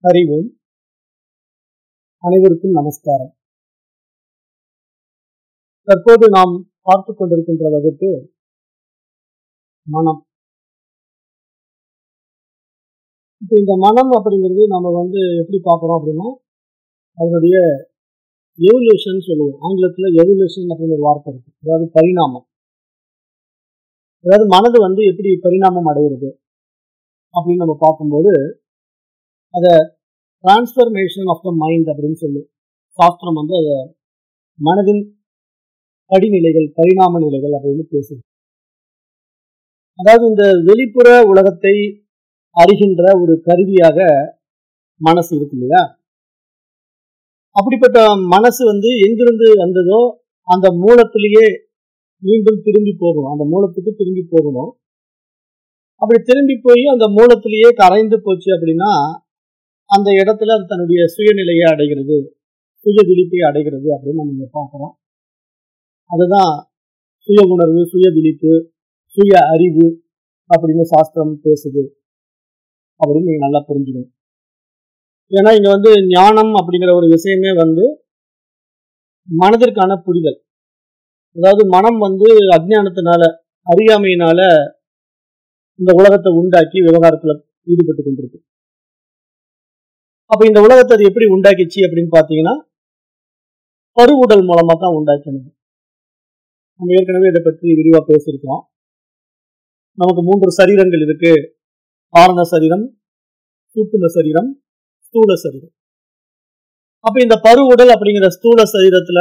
அறிவோம் அனைவருக்கும் நமஸ்காரம் தற்போது நாம் பார்த்துக் கொண்டிருக்கின்ற வகுப்பு மனம் இப்போ இந்த மனம் அப்படிங்கிறது நம்ம வந்து எப்படி பார்க்குறோம் அப்படின்னா அதனுடைய எவல்யூஷன் சொல்லுவோம் ஆங்கிலத்தில் எவல்யூஷன் அப்படின்னு ஒரு வார்த்தை இருக்கு அதாவது பரிணாமம் அதாவது மனது வந்து எப்படி பரிணாமம் அடைகிறது அப்படின்னு நம்ம பார்க்கும்போது அதை டிரான்ஸ்ஃபர்மேஷன் ஆஃப் த மைண்ட் அப்படின்னு சொல்லி சாஸ்திரம் வந்து அதை மனதின் படிநிலைகள் பரிணாம நிலைகள் அப்படின்னு பேசுது அதாவது இந்த வெளிப்புற உலகத்தை அறிகின்ற ஒரு கருவியாக மனசு இருக்கு இல்லையா அப்படிப்பட்ட மனசு வந்து எங்கிருந்து வந்ததோ அந்த மூலத்திலேயே மீண்டும் திரும்பி போகணும் அந்த மூலத்துக்கு திரும்பி போகணும் அப்படி திரும்பி போய் அந்த மூலத்திலேயே கரைந்து போச்சு அப்படின்னா அந்த இடத்துல அது தன்னுடைய சுயநிலையை அடைகிறது சுய விழிப்பை அடைகிறது அப்படின்னு நம்ம இங்க பார்க்குறோம் அதுதான் சுய உணர்வு சுய விழிப்பு சுய அறிவு அப்படின்னு சாஸ்திரம் பேசுது அப்படின்னு நீங்க நல்லா புரிஞ்சுக்கணும் ஏன்னா இங்க வந்து ஞானம் அப்படிங்கிற ஒரு விஷயமே வந்து மனதிற்கான புரிதல் அதாவது மனம் வந்து அஜ்ஞானத்தினால அறியாமையினால இந்த உலகத்தை உண்டாக்கி விவகாரத்துல ஈடுபட்டு கொண்டிருக்கு அப்ப இந்த உலகத்தை அது எப்படி உண்டாக்கிச்சு அப்படின்னு பாத்தீங்கன்னா பருவுடல் மூலமா தான் உண்டாக்கினது நம்ம ஏற்கனவே இதை பற்றி விரிவா பேசியிருக்கோம் நமக்கு மூன்று சரீரங்கள் இருக்கு ஆரண சரீரம் சூக்கும சரீரம் ஸ்தூல சரீரம் அப்ப இந்த பருவுடல் அப்படிங்கிற ஸ்தூல சரீரத்துல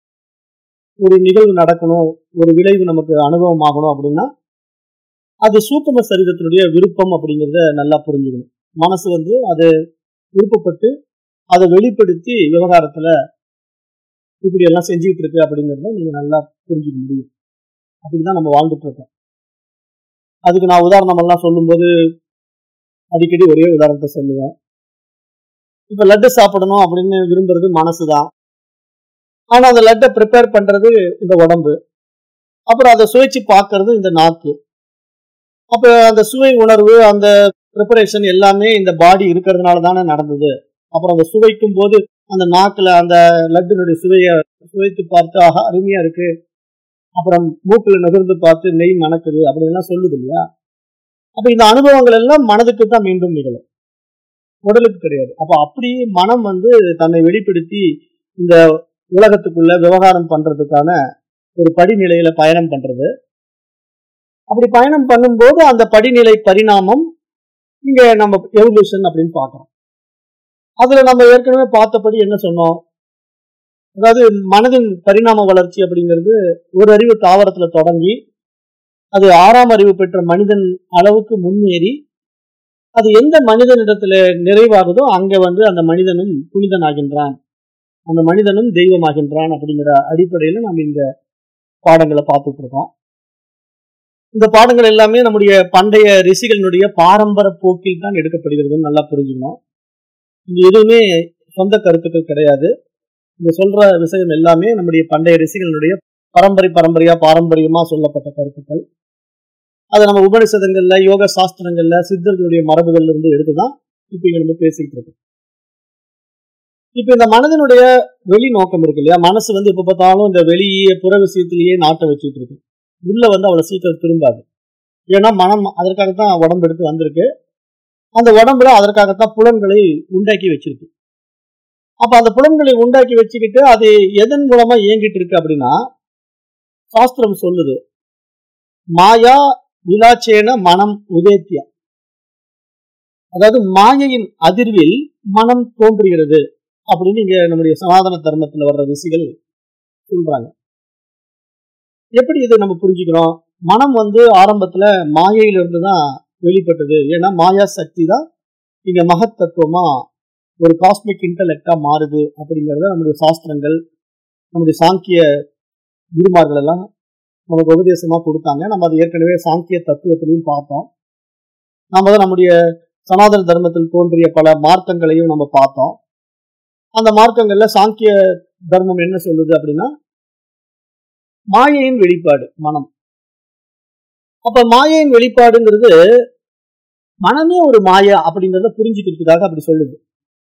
ஒரு நிகழ்வு நடக்கணும் ஒரு விளைவு நமக்கு அனுபவம் ஆகணும் அப்படின்னா அது சூக்கும சரீரத்தினுடைய விருப்பம் அப்படிங்கிறத நல்லா புரிஞ்சுக்கணும் மனசு வந்து அது விருப்பப்பட்டு அதை வெளிப்படுத்தி விவகாரத்துல இப்படி எல்லாம் செஞ்சுட்டு இருக்கு அப்படிங்கிறத நீங்க நல்லா புரிஞ்சுக்க முடியும் அப்படிதான் நம்ம வாழ்ந்துட்டு இருக்கோம் அதுக்கு நான் உதாரணம் எல்லாம் சொல்லும்போது அடிக்கடி ஒரே உதாரணத்தை சொல்லுவேன் இப்ப லட்டு சாப்பிடணும் அப்படின்னு விரும்புறது மனசுதான் ஆனா அந்த லட்டை ப்ரிப்பேர் பண்றது இந்த உடம்பு அப்புறம் அதை சுவைச்சு பார்க்கறது இந்த நாக்கு அப்ப அந்த சுவை உணர்வு அந்த ப்ரிப்பரேஷன் எல்லாமே இந்த பாடி இருக்கிறதுனால தானே நடந்தது அப்புறம் அந்த சுவைக்கும் போது அந்த நாக்குல அந்த லட்டினுடைய சுவைய சுவைத்து பார்த்து ஆஹா அருமையா இருக்கு அப்புறம் மூக்குல நகர்ந்து பார்த்து நெய் மணக்குது அப்படின்லாம் சொல்லுது இல்லையா அப்ப இந்த அனுபவங்கள் எல்லாம் மனதுக்கு தான் மீண்டும் நிகழும் உடலுக்கு கிடையாது அப்ப அப்படி மனம் வந்து தன்னை வெளிப்படுத்தி இந்த உலகத்துக்குள்ள விவகாரம் பண்றதுக்கான ஒரு படிநிலையில பயணம் பண்றது அப்படி பயணம் பண்ணும்போது அந்த படிநிலை பரிணாமம் இங்க நம்ம எவல்யூஷன் அப்படின்னு பார்க்கிறோம் அதுல நம்ம ஏற்கனவே பார்த்தபடி என்ன சொன்னோம் அதாவது மனதின் பரிணாம வளர்ச்சி அப்படிங்கிறது ஒரு அறிவு தாவரத்துல தொடங்கி அது ஆறாம் அறிவு பெற்ற மனிதன் அளவுக்கு முன்னேறி அது எந்த மனிதனிடத்துல நிறைவாகுதோ அங்க வந்து அந்த மனிதனும் புனிதனாகின்றான் அந்த மனிதனும் தெய்வமாகின்றான் அப்படிங்கிற அடிப்படையில நம்ம இந்த பாடங்களை பார்த்துட்டு இருக்கோம் இந்த பாடங்கள் எல்லாமே நம்முடைய பண்டைய ரிஷிகளினுடைய பாரம்பரிய போக்கில் தான் எடுக்கப்படுகிறதுன்னு நல்லா புரிஞ்சுக்கணும் இங்க எதுவுமே சொந்த கருத்துக்கள் கிடையாது இந்த சொல்ற விஷயம் எல்லாமே நம்முடைய பண்டைய ரிஷிகளினுடைய பரம்பரை பரம்பரையா பாரம்பரியமா சொல்லப்பட்ட கருத்துக்கள் அதை நம்ம உபனிஷதங்கள்ல யோக சாஸ்திரங்கள்ல சித்தர்களுடைய மரபுகள்ல இருந்து எடுத்துதான் இப்ப இங்க நம்ம பேசிக்கிட்டு இருக்கோம் இப்ப இந்த மனதினுடைய வெளி நோக்கம் இருக்கு இல்லையா மனசு வந்து எப்ப பார்த்தாலும் இந்த வெளியே புற விஷயத்திலேயே நாட்டை வச்சுட்டு இருக்கு உள்ள வந்து அவ்வளவு சீக்கிரம் திரும்பாது ஏன்னா மனம் அதற்காகத்தான் உடம்பு எடுத்து வந்திருக்கு அந்த உடம்புல அதற்காகத்தான் புலன்களை உண்டாக்கி வச்சிருக்கு அப்ப அந்த புலன்களை உண்டாக்கி வச்சுக்கிட்டு அது எதன் மூலமா இயங்கிட்டு இருக்கு அப்படின்னா சாஸ்திரம் சொல்லுது மாயா விலாச்சேன மனம் உதேத்தியா அதாவது மாயையின் அதிர்வில் மனம் தோன்றுகிறது அப்படின்னு இங்க நம்முடைய சனாதன தர்மத்துல வர்ற ரிஷிகள் சொல்றாங்க எப்படி இதை நம்ம புரிஞ்சுக்கிறோம் மனம் வந்து ஆரம்பத்துல மாயையிலிருந்து தான் வெளிப்பட்டது ஏன்னா மாயா சக்தி தான் இங்க மகத்தத்துவமா ஒரு காஸ்மிக் இன்டலெக்டா மாறுது அப்படிங்கிறத நம்முடைய சாஸ்திரங்கள் நம்முடைய சாங்கிய குருமார்கள் எல்லாம் நமக்கு உபதேசமா கொடுத்தாங்க நம்ம அது ஏற்கனவே சாங்கிய தத்துவத்திலையும் பார்த்தோம் நம்ம தான் நம்முடைய சனாதன தர்மத்தில் தோன்றிய பல மார்க்கங்களையும் நம்ம பார்த்தோம் அந்த மார்க்கங்கள்ல சாங்கிய தர்மம் என்ன சொல்லுது அப்படின்னா மாயையின் வெளிப்பாடு மனம் அப்ப மாயையின் வெளிப்பாடுங்கிறது மனமே ஒரு மாயா அப்படிங்கிறத புரிஞ்சுக்கிறதுக்காக அப்படி சொல்லுது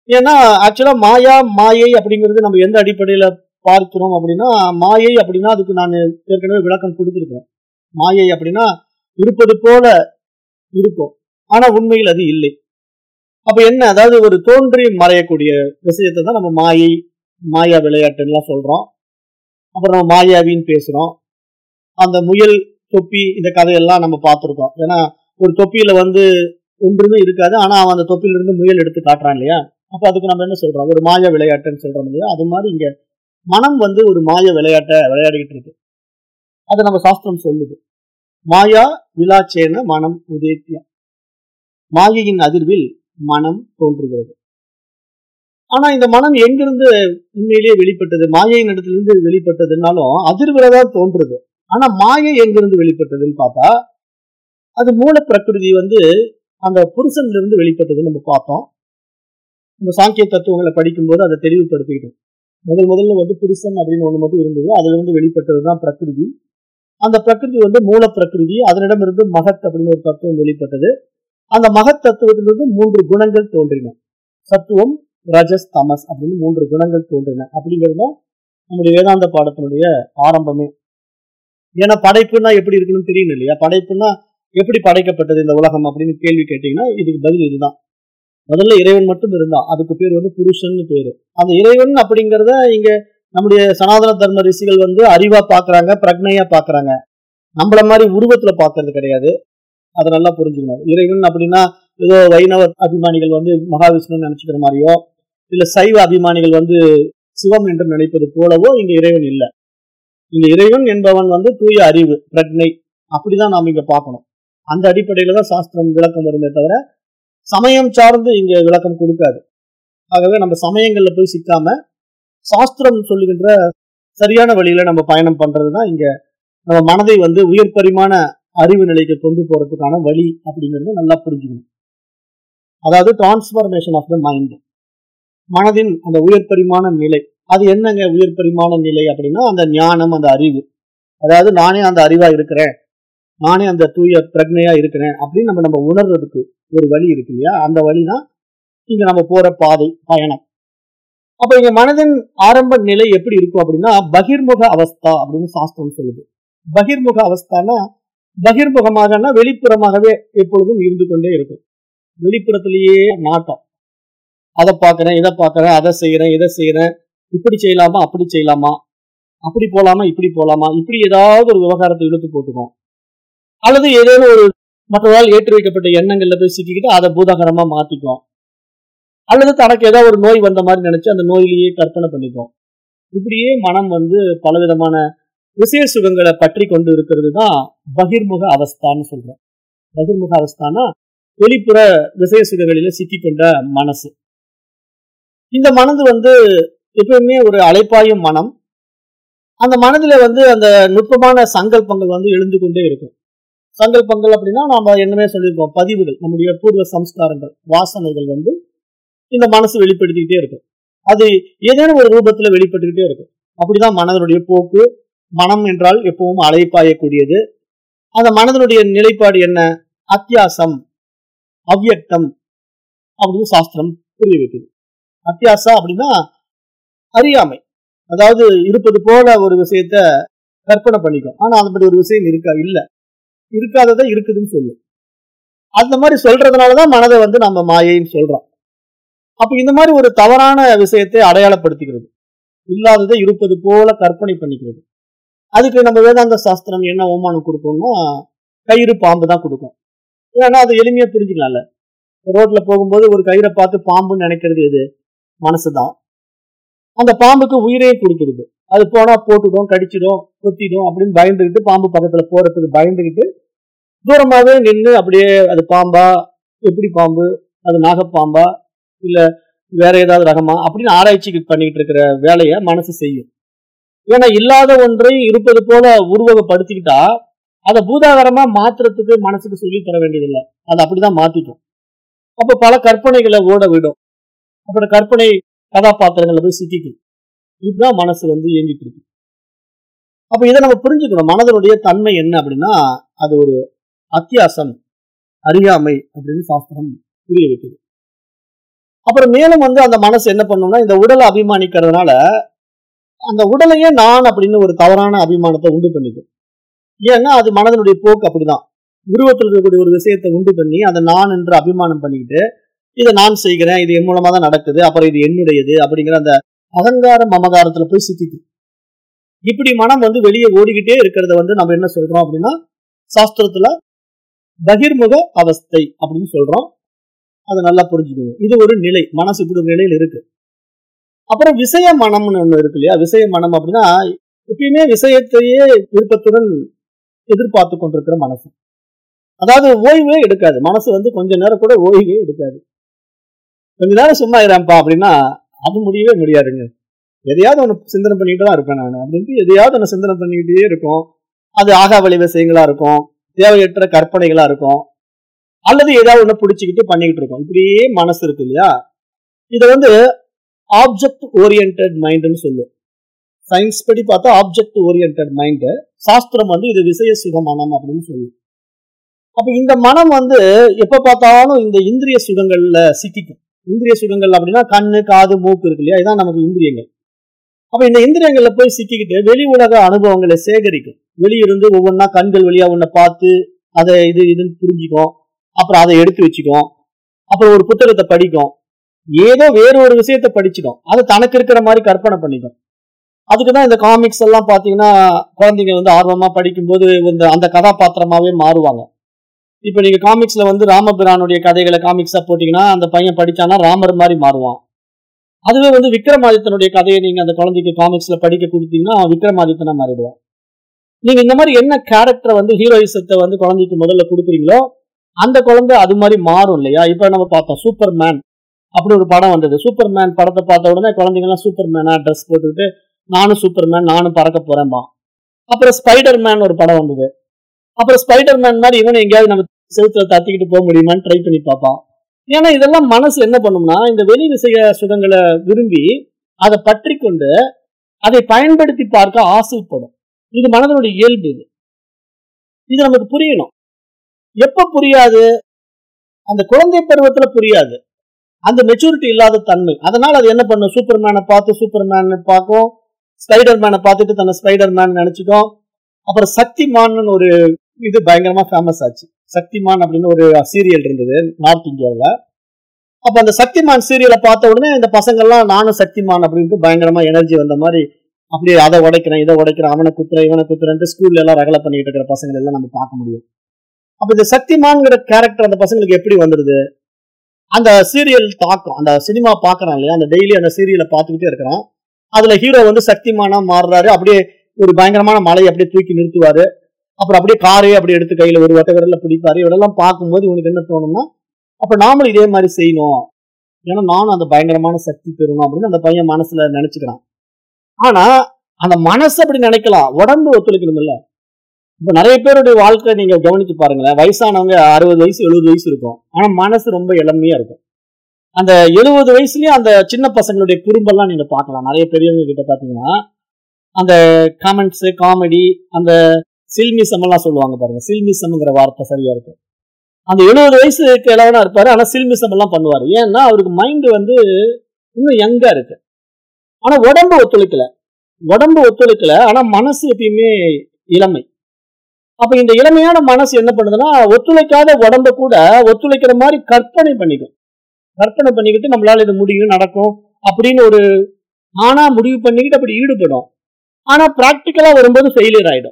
ஏன்னா ஆக்சுவலா மாயா மாயை அப்படிங்கிறது நம்ம எந்த அடிப்படையில பார்க்கிறோம் அப்படின்னா மாயை அப்படின்னா அதுக்கு நான் ஏற்கனவே விளக்கம் கொடுத்துருக்கேன் மாயை அப்படின்னா இருப்பது போல இருக்கும் ஆனா உண்மையில் அது இல்லை அப்ப என்ன அதாவது ஒரு தோன்றி மறையக்கூடிய விஷயத்தை தான் நம்ம மாயை மாயா விளையாட்டுலாம் சொல்றோம் அப்புறம் நம்ம மாயாவின்னு பேசுறோம் அந்த முயல் தொப்பி இந்த கதையெல்லாம் நம்ம பார்த்துருக்கோம் ஏன்னா ஒரு தொப்பியில வந்து ஒன்றுமே இருக்காது ஆனா அவன் அந்த தொப்பில இருந்து முயல் எடுத்து காட்டுறான் இல்லையா அப்ப அதுக்கு நம்ம என்ன சொல்றோம் ஒரு மாய விளையாட்டுன்னு சொல்றோம் இல்லையா அது மாதிரி இங்க மனம் வந்து ஒரு மாய விளையாட்டை விளையாடிக்கிட்டு இருக்கு அது நம்ம சாஸ்திரம் சொல்லுது மாயா விலாச்சேன மனம் உதேத்தியம் மாயையின் அதிர்வில் மனம் தோன்றுகிறது ஆனா இந்த மனம் எங்கிருந்து உண்மையிலேயே வெளிப்பட்டது மாயையின் இடத்திலிருந்து வெளிப்பட்டதுனாலும் அதிர்வுல தான் தோன்றுது ஆனா மாயை எங்கிருந்து வெளிப்பட்டதுன்னு பார்த்தா அது மூல பிரகிருதி வந்து அந்த புருஷன்ல இருந்து வெளிப்பட்டதுன்னு நம்ம பார்த்தோம் இந்த சாங்கிய தத்துவங்களை படிக்கும்போது அதை தெளிவுபடுத்திக்கிட்டோம் முதல் முதல்ல வந்து புருஷன் அப்படின்னு ஒண்ணு மட்டும் இருந்தது அதுல இருந்து வெளிப்பட்டது தான் பிரகிருதி அந்த பிரகிருதி வந்து மூல பிரகிருதி அதனிடமிருந்து மகத் அப்படின்னு ஒரு தத்துவம் வெளிப்பட்டது அந்த மகத் தத்துவத்திலிருந்து மூன்று குணங்கள் தோன்றின சத்துவம் ரஜஸ் தமஸ் அப்படின்னு மூன்று குணங்கள் தோன்றின அப்படிங்கிறது தான் நம்முடைய வேதாந்த பாடத்தினுடைய ஆரம்பமே ஏன்னா படைப்புன்னா எப்படி இருக்கணும்னு தெரியணும் இல்லையா படைப்புன்னா எப்படி படைக்கப்பட்டது இந்த உலகம் அப்படின்னு கேள்வி கேட்டீங்கன்னா இதுக்கு பதில் இதுதான் முதல்ல இறைவன் மட்டும் இருந்தான் அதுக்கு பேர் வந்து புருஷன் பேரு அந்த இறைவன் அப்படிங்கிறத இங்க நம்முடைய சனாதன தர்ம ரிஷிகள் வந்து அறிவா பாக்குறாங்க பிரக்னையா பாக்குறாங்க நம்மள மாதிரி உருவத்துல பாக்குறது கிடையாது அதை நல்லா புரிஞ்சுக்கணும் இறைவன் அப்படின்னா ஏதோ வைணவ அபிமானிகள் வந்து மகாவிஷ்ணு நினைச்சுக்கிற மாதிரியோ இல்ல சைவ அபிமானிகள் வந்து சிவம் என்று நினைப்பது போலவோ இங்க இறைவன் இல்லை இங்க இறைவன் என்பவன் வந்து தூய அறிவு பிரக்னை அப்படிதான் நாம் இங்க பார்க்கணும் அந்த அடிப்படையில தான் சாஸ்திரம் விளக்கம் வருமே தவிர சமயம் சார்ந்து இங்க விளக்கம் கொடுக்காது ஆகவே நம்ம சமயங்கள்ல போய் சிக்காம சாஸ்திரம் சொல்லுகின்ற சரியான வழியில நம்ம பயணம் பண்றதுதான் இங்க நம்ம மனதை வந்து உயர் பரிமாண அறிவு நிலைக்கு கொண்டு போறதுக்கான வழி அப்படிங்கறத நல்லா புரிஞ்சுக்கணும் அதாவது டிரான்ஸ்பர்மேஷன் ஆஃப் த மைண்ட் மனதின் அந்த உயர் பரிமாண நிலை அது என்னங்க உயர் பரிமாண நிலை அப்படின்னா அந்த ஞானம் அந்த அறிவு அதாவது நானே அந்த அறிவா இருக்கிறேன் நானே அந்த தூய பிரக்னையா இருக்கிறேன் அப்படின்னு நம்ம நம்ம உணர்றதுக்கு ஒரு வழி இருக்கு இல்லையா அந்த வழி தான் இங்க நம்ம போற பாதை பயணம் அப்ப இங்க மனதின் ஆரம்ப நிலை எப்படி இருக்கும் அப்படின்னா பகிர்முக அவஸ்தா அப்படின்னு சாஸ்திரம் சொல்லுது பகிர்முக அவஸ்தானா பகிர்முகமாகனா வெளிப்புறமாகவே எப்பொழுதும் இருந்து கொண்டே இருக்கும் வெளிப்புறத்திலேயே நாட்டம் அதை பார்க்கறேன் இதை பார்க்கறேன் அதை செய்யறேன் இதை செய்யறேன் இப்படி செய்யலாமா அப்படி செய்யலாமா அப்படி போலாமா இப்படி போலாமா இப்படி ஏதாவது ஒரு விவகாரத்தை இழுத்து போட்டுக்கும் அல்லது ஏதேனும் ஒரு மற்றவரால் ஏற்றி வைக்கப்பட்ட எண்ணங்கள்ல போய் சிக்கிக்கிட்டு அதை பூதாகரமா மாத்திக்கும் அல்லது தனக்கு ஏதாவது ஒரு நோய் வந்த மாதிரி நினைச்சு அந்த நோயிலேயே கற்பனை பண்ணிக்கும் இப்படியே மனம் வந்து பலவிதமான விஷய சுகங்களை பற்றி கொண்டு இருக்கிறது தான் பகிர்முக அவஸ்தான்னு சொல்றோம் பகிர்முக அவஸ்தானா வெளிப்புற விஷய சுகங்களில சிக்கிக்கொண்ட மனசு இந்த மனது வந்து எப்பவுமே ஒரு அலைப்பாயும் மனம் அந்த மனதுல வந்து அந்த நுட்பமான சங்கல்பங்கள் வந்து எழுந்து கொண்டே இருக்கும் சங்கல்பங்கள் அப்படின்னா நாம என்னமே சொல்லியிருக்கோம் பதிவுகள் நம்முடைய பூர்வ சம்ஸ்காரங்கள் வாசனைகள் வந்து இந்த மனசு வெளிப்படுத்திக்கிட்டே இருக்கும் அது ஏதேனும் ஒரு ரூபத்துல வெளிப்பட்டுக்கிட்டே இருக்கும் அப்படிதான் மனதனுடைய போக்கு மனம் என்றால் எப்பவும் அலைப்பாயக்கூடியது அந்த மனதனுடைய நிலைப்பாடு என்ன அத்தியாசம் அவ்யக்தம் அப்படின்னு சாஸ்திரம் புரிய வைக்குது அத்தியாசம் அப்படின்னா அறியாமை அதாவது இருப்பது போல ஒரு விஷயத்த கற்பனை பண்ணிக்கும் ஆனா அந்த ஒரு விஷயம் இருக்கா இல்ல இருக்காததை இருக்குதுன்னு சொல்லும் அந்த மாதிரி சொல்றதுனாலதான் மனதை வந்து நம்ம மாயைன்னு சொல்றோம் அப்ப இந்த மாதிரி ஒரு தவறான விஷயத்தை அடையாளப்படுத்திக்கிறது இல்லாததை இருப்பது போல கற்பனை பண்ணிக்கிறது அதுக்கு நம்ம வேதாந்த சாஸ்திரம் என்ன அவமானம் கொடுக்கும்னா கயிறு பாம்பு தான் கொடுக்கும் ஏன்னா அது எளிமையா புரிஞ்சுக்கலாம்ல ரோட்ல போகும்போது ஒரு கயிறை பார்த்து பாம்புன்னு நினைக்கிறது எது மனசுதான் அந்த பாம்புக்கு உயிரே கொடுத்துருது அது போனா போட்டுடும் கடிச்சிடும் கொத்திடும் அப்படின்னு பயந்துகிட்டு பாம்பு பக்கத்துல போறதுக்கு பயந்துகிட்டு தூரமாவே நின்று அப்படியே அது பாம்பா எப்படி பாம்பு அது நாகப்பாம்பா இல்ல வேற ஏதாவது ரகமா அப்படின்னு ஆராய்ச்சிக்கு பண்ணிட்டு இருக்கிற வேலையை மனசு செய்யும் ஏன்னா இல்லாத ஒன்றை இருப்பது போல உருவகப்படுத்திக்கிட்டா அதை பூதாகரமா மாத்துறதுக்கு மனசுக்கு சொல்லி தர வேண்டியதில்லை அதை அப்படிதான் மாத்திக்கும் அப்ப பல கற்பனைகளை ஓட விடும் அப்புறம் கற்பனை கதாபாத்திரங்களை போய் சிக்கிக்கும் இதுதான் மனசு வந்து இயங்கிட்டு இருக்கு அப்ப இதை நம்ம புரிஞ்சுக்கணும் மனதனுடைய தன்மை என்ன அப்படின்னா அது ஒரு அத்தியாசம் அறியாமை அப்படின்னு சாஸ்திரம் புரிய வைக்குது அப்புறம் மேலும் வந்து அந்த மனசு என்ன பண்ணும்னா இந்த உடலை அபிமானிக்கிறதுனால அந்த உடலையே நான் அப்படின்னு ஒரு தவறான அபிமானத்தை உண்டு பண்ணிக்கும் ஏன்னா அது மனதனுடைய போக்கு அப்படிதான் உருவத்தில் இருக்கக்கூடிய ஒரு விஷயத்தை உண்டு பண்ணி அதை நான் என்று அபிமானம் பண்ணிக்கிட்டு இதை நான் செய்கிறேன் இது என் மூலமா தான் நடக்குது அப்புறம் இது என்னுடையது அப்படிங்கிற அந்த அகங்கார மமகாரத்துல போய் சிக்கிக்கு இப்படி மனம் வந்து வெளியே ஓடிக்கிட்டே இருக்கிறத வந்து நம்ம என்ன சொல்றோம் அப்படின்னா சாஸ்திரத்துல பகிர்முக அவஸ்தை அப்படின்னு சொல்றோம் அதை நல்லா புரிஞ்சுக்கணும் இது ஒரு நிலை மனசு இப்படி ஒரு நிலையில் இருக்கு அப்புறம் விசய மனம்னு ஒண்ணு இருக்கு இல்லையா விசய மனம் அப்படின்னா எப்பயுமே விஷயத்தையே விருப்பத்துடன் எதிர்பார்த்து கொண்டிருக்கிற மனசு அதாவது ஓய்வே எடுக்காது மனசு வந்து கொஞ்ச நேரம் கூட ஓய்வே எடுக்காது கொஞ்ச நேரம் சும்மா இருக்கிறேன்ப்பா அப்படின்னா அது முடியவே முடியாதுங்க எதையாவது ஒன்று சிந்தனை பண்ணிட்டு தான் இருப்பேன் நான் அப்படின்ட்டு எதையாவது ஒன்று சிந்தனை பண்ணிக்கிட்டே இருக்கும் அது ஆகாவளி விஷயங்களா இருக்கும் தேவையற்ற கற்பனைகளா இருக்கும் அல்லது ஏதாவது ஒன்று பிடிச்சிக்கிட்டு பண்ணிக்கிட்டு இருக்கோம் இப்படியே மனசு இருக்கு இல்லையா இதை வந்து ஆப்ஜெக்ட் ஓரியன்ட் மைண்டுன்னு சொல்லுவோம் சயின்ஸ் படி பார்த்தா ஆப்ஜெக்ட் ஓரியன்ட் மைண்டு சாஸ்திரம் வந்து இது விசய சுக மனம் அப்படின்னு சொல்லுவோம் அப்ப இந்த மனம் வந்து எப்ப பார்த்தாலும் இந்த இந்திரிய சுகங்கள்ல சிக்கிக்கும் இந்திரிய சுகங்கள் அப்படின்னா கண்ணு காது மூக்கு இருக்கு இல்லையா இதான் நமக்கு இந்திரியங்கள் அப்ப இந்த இந்திரியங்கள்ல போய் சிக்கிக்கிட்டு வெளி உலக அனுபவங்களை சேகரிக்கும் வெளியிருந்து ஒவ்வொன்றா கண்கள் வழியா ஒன்றை பார்த்து அதை இது இதுன்னு புரிஞ்சுக்கும் அப்புறம் அதை எடுத்து வச்சுக்கும் அப்புறம் ஒரு புத்தகத்தை படிக்கும் ஏதோ வேற ஒரு விஷயத்த படிச்சுக்கும் அது தனக்கு இருக்கிற மாதிரி கற்பனை பண்ணிக்கும் அதுக்கு தான் இந்த காமிக்ஸ் எல்லாம் பார்த்தீங்கன்னா குழந்தைங்க வந்து ஆர்வமா படிக்கும்போது இந்த அந்த கதாபாத்திரமாவே மாறுவாங்க இப்போ நீங்க காமிக்ஸ்ல வந்து ராமபிரானுடைய கதைகளை காமிக்ஸா போட்டீங்கன்னா அந்த பையன் படிச்சானா ராமர் மாதிரி மாறுவான் அதுவே வந்து விக்ரமாதித்தனுடைய கதையை நீங்க அந்த குழந்தைக்கு காமிக்ஸ்ல படிக்க கொடுத்தீங்கன்னா அவன் விக்ரமாதித்தனா மாறிடுவான் நீங்க இந்த மாதிரி என்ன கேரக்டரை வந்து ஹீரோயிசத்தை வந்து குழந்தைக்கு முதல்ல கொடுக்குறீங்களோ அந்த குழந்தை அது மாதிரி மாறும் இல்லையா இப்ப நம்ம பார்த்தோம் சூப்பர் மேன் அப்படி ஒரு படம் வந்தது சூப்பர் மேன் படத்தை பார்த்த உடனே குழந்தைங்கலாம் சூப்பர் மேனா ட்ரெஸ் போட்டுக்கிட்டு நானும் சூப்பர் மேன் நானும் பறக்க போறேன்பா அப்புறம் ஸ்பைடர் மேன் ஒரு படம் வந்தது அப்புறம் ஸ்பைடர் மேன் மாதிரி இவனை எங்கேயாவது நம்ம செவுத்துல தத்திக்கிட்டு போக முடியுமான்னு ட்ரை பண்ணி பார்ப்பான் ஏன்னா இதெல்லாம் மனசு என்ன பண்ணும்னா இந்த வெளி விஷய சுகங்களை விரும்பி அதை பற்றி கொண்டு அதை பயன்படுத்தி பார்க்க ஆசைப்படும் இது மனதனுடைய இயல்பு இது இது நமக்கு புரியணும் எப்ப புரியாது அந்த குழந்தை பருவத்துல புரியாது அந்த மெச்சூரிட்டி இல்லாத தன்மை அதனால அது என்ன பண்ணும் சூப்பர் மேனை பார்த்து சூப்பர் மேன் பார்க்கும் ஸ்பைடர் மேனை பார்த்துட்டு தன்னை ஸ்பைடர் மேன் நினைச்சுக்கும் அப்புறம் சக்திமான் ஒரு இது பயங்கரமா ஃபேமஸ் ஆச்சு சக்திமான் அப்படின்னு ஒரு சீரியல் இருந்தது நார்த் இந்தியாவில் அப்ப அந்த சக்திமான் சீரியலை பார்த்த உடனே இந்த பசங்கள்லாம் நானும் சக்திமான் அப்படின்ட்டு பயங்கரமா எனர்ஜி வந்த மாதிரி அப்படியே அதை உடைக்கிறேன் இதை உடைக்கிறேன் அவனை குத்துறேன் இவனை குத்துறேன்ட்டு ஸ்கூல்ல எல்லாம் ரகலை பண்ணிட்டு இருக்கிற பசங்க எல்லாம் நம்ம பார்க்க முடியும் அப்ப இந்த சக்திமான்ங்கிற கேரக்டர் அந்த பசங்களுக்கு எப்படி வந்துடுது அந்த சீரியல் தாக்கம் அந்த சினிமா பாக்குறான் இல்லையா அந்த டெய்லி அந்த சீரியலை பார்த்துக்கிட்டே இருக்கிறான் அதுல ஹீரோ வந்து சக்திமானா மாறுறாரு அப்படியே ஒரு பயங்கரமான மலையை அப்படியே தூக்கி நிறுத்துவாரு அப்புறம் அப்படியே காரையே அப்படி எடுத்து கையில ஒரு வட்ட விரல்ல பிடிப்பாரு இவரெல்லாம் பார்க்கும்போது இவனுக்கு என்ன தோணும்னா அப்ப நாமளும் இதே மாதிரி செய்யணும் ஏன்னா நானும் அந்த பயங்கரமான சக்தி பெறணும் அப்படின்னு அந்த பையன் மனசுல நினைச்சுக்கிறான் ஆனா அந்த மனசு அப்படி நினைக்கலாம் உடம்பு ஒத்துழைக்கணும் இல்ல இப்ப நிறைய பேருடைய வாழ்க்கை நீங்க கவனிச்சு பாருங்களேன் வயசானவங்க அறுபது வயசு எழுபது வயசு இருக்கும் ஆனா மனசு ரொம்ப இளமையா இருக்கும் அந்த எழுபது வயசுலயும் அந்த சின்ன பசங்களுடைய குறும்பெல்லாம் நீங்க பார்க்கலாம் நிறைய பெரியவங்க கிட்ட பாத்தீங்கன்னா அந்த கமெண்ட்ஸ் காமெடி அந்த சில்மிசம் எல்லாம் சொல்லுவாங்க பாருங்க சில்மிசம்ங்கிற வார்த்தை சரியா இருக்கும் அந்த எழுபது வயசு கிழவனா இருப்பாரு ஆனா சில்மிசம் எல்லாம் பண்ணுவாரு ஏன்னா அவருக்கு மைண்ட் வந்து இன்னும் யங்கா இருக்கு ஆனா உடம்பு ஒத்துழைக்கல உடம்பு ஒத்துழைக்கல ஆனா மனசு எப்பயுமே இளமை அப்ப இந்த இளமையான மனசு என்ன பண்ணுதுன்னா ஒத்துழைக்காத உடம்ப கூட ஒத்துழைக்கிற மாதிரி கற்பனை பண்ணிக்கும் கற்பனை பண்ணிக்கிட்டு நம்மளால இது முடியும் நடக்கும் அப்படின்னு ஒரு ஆனா முடிவு பண்ணிக்கிட்டு அப்படி ஈடுபடும் ஆனா பிராக்டிக்கலா வரும்போது ஃபெயிலியர் ஆயிடும்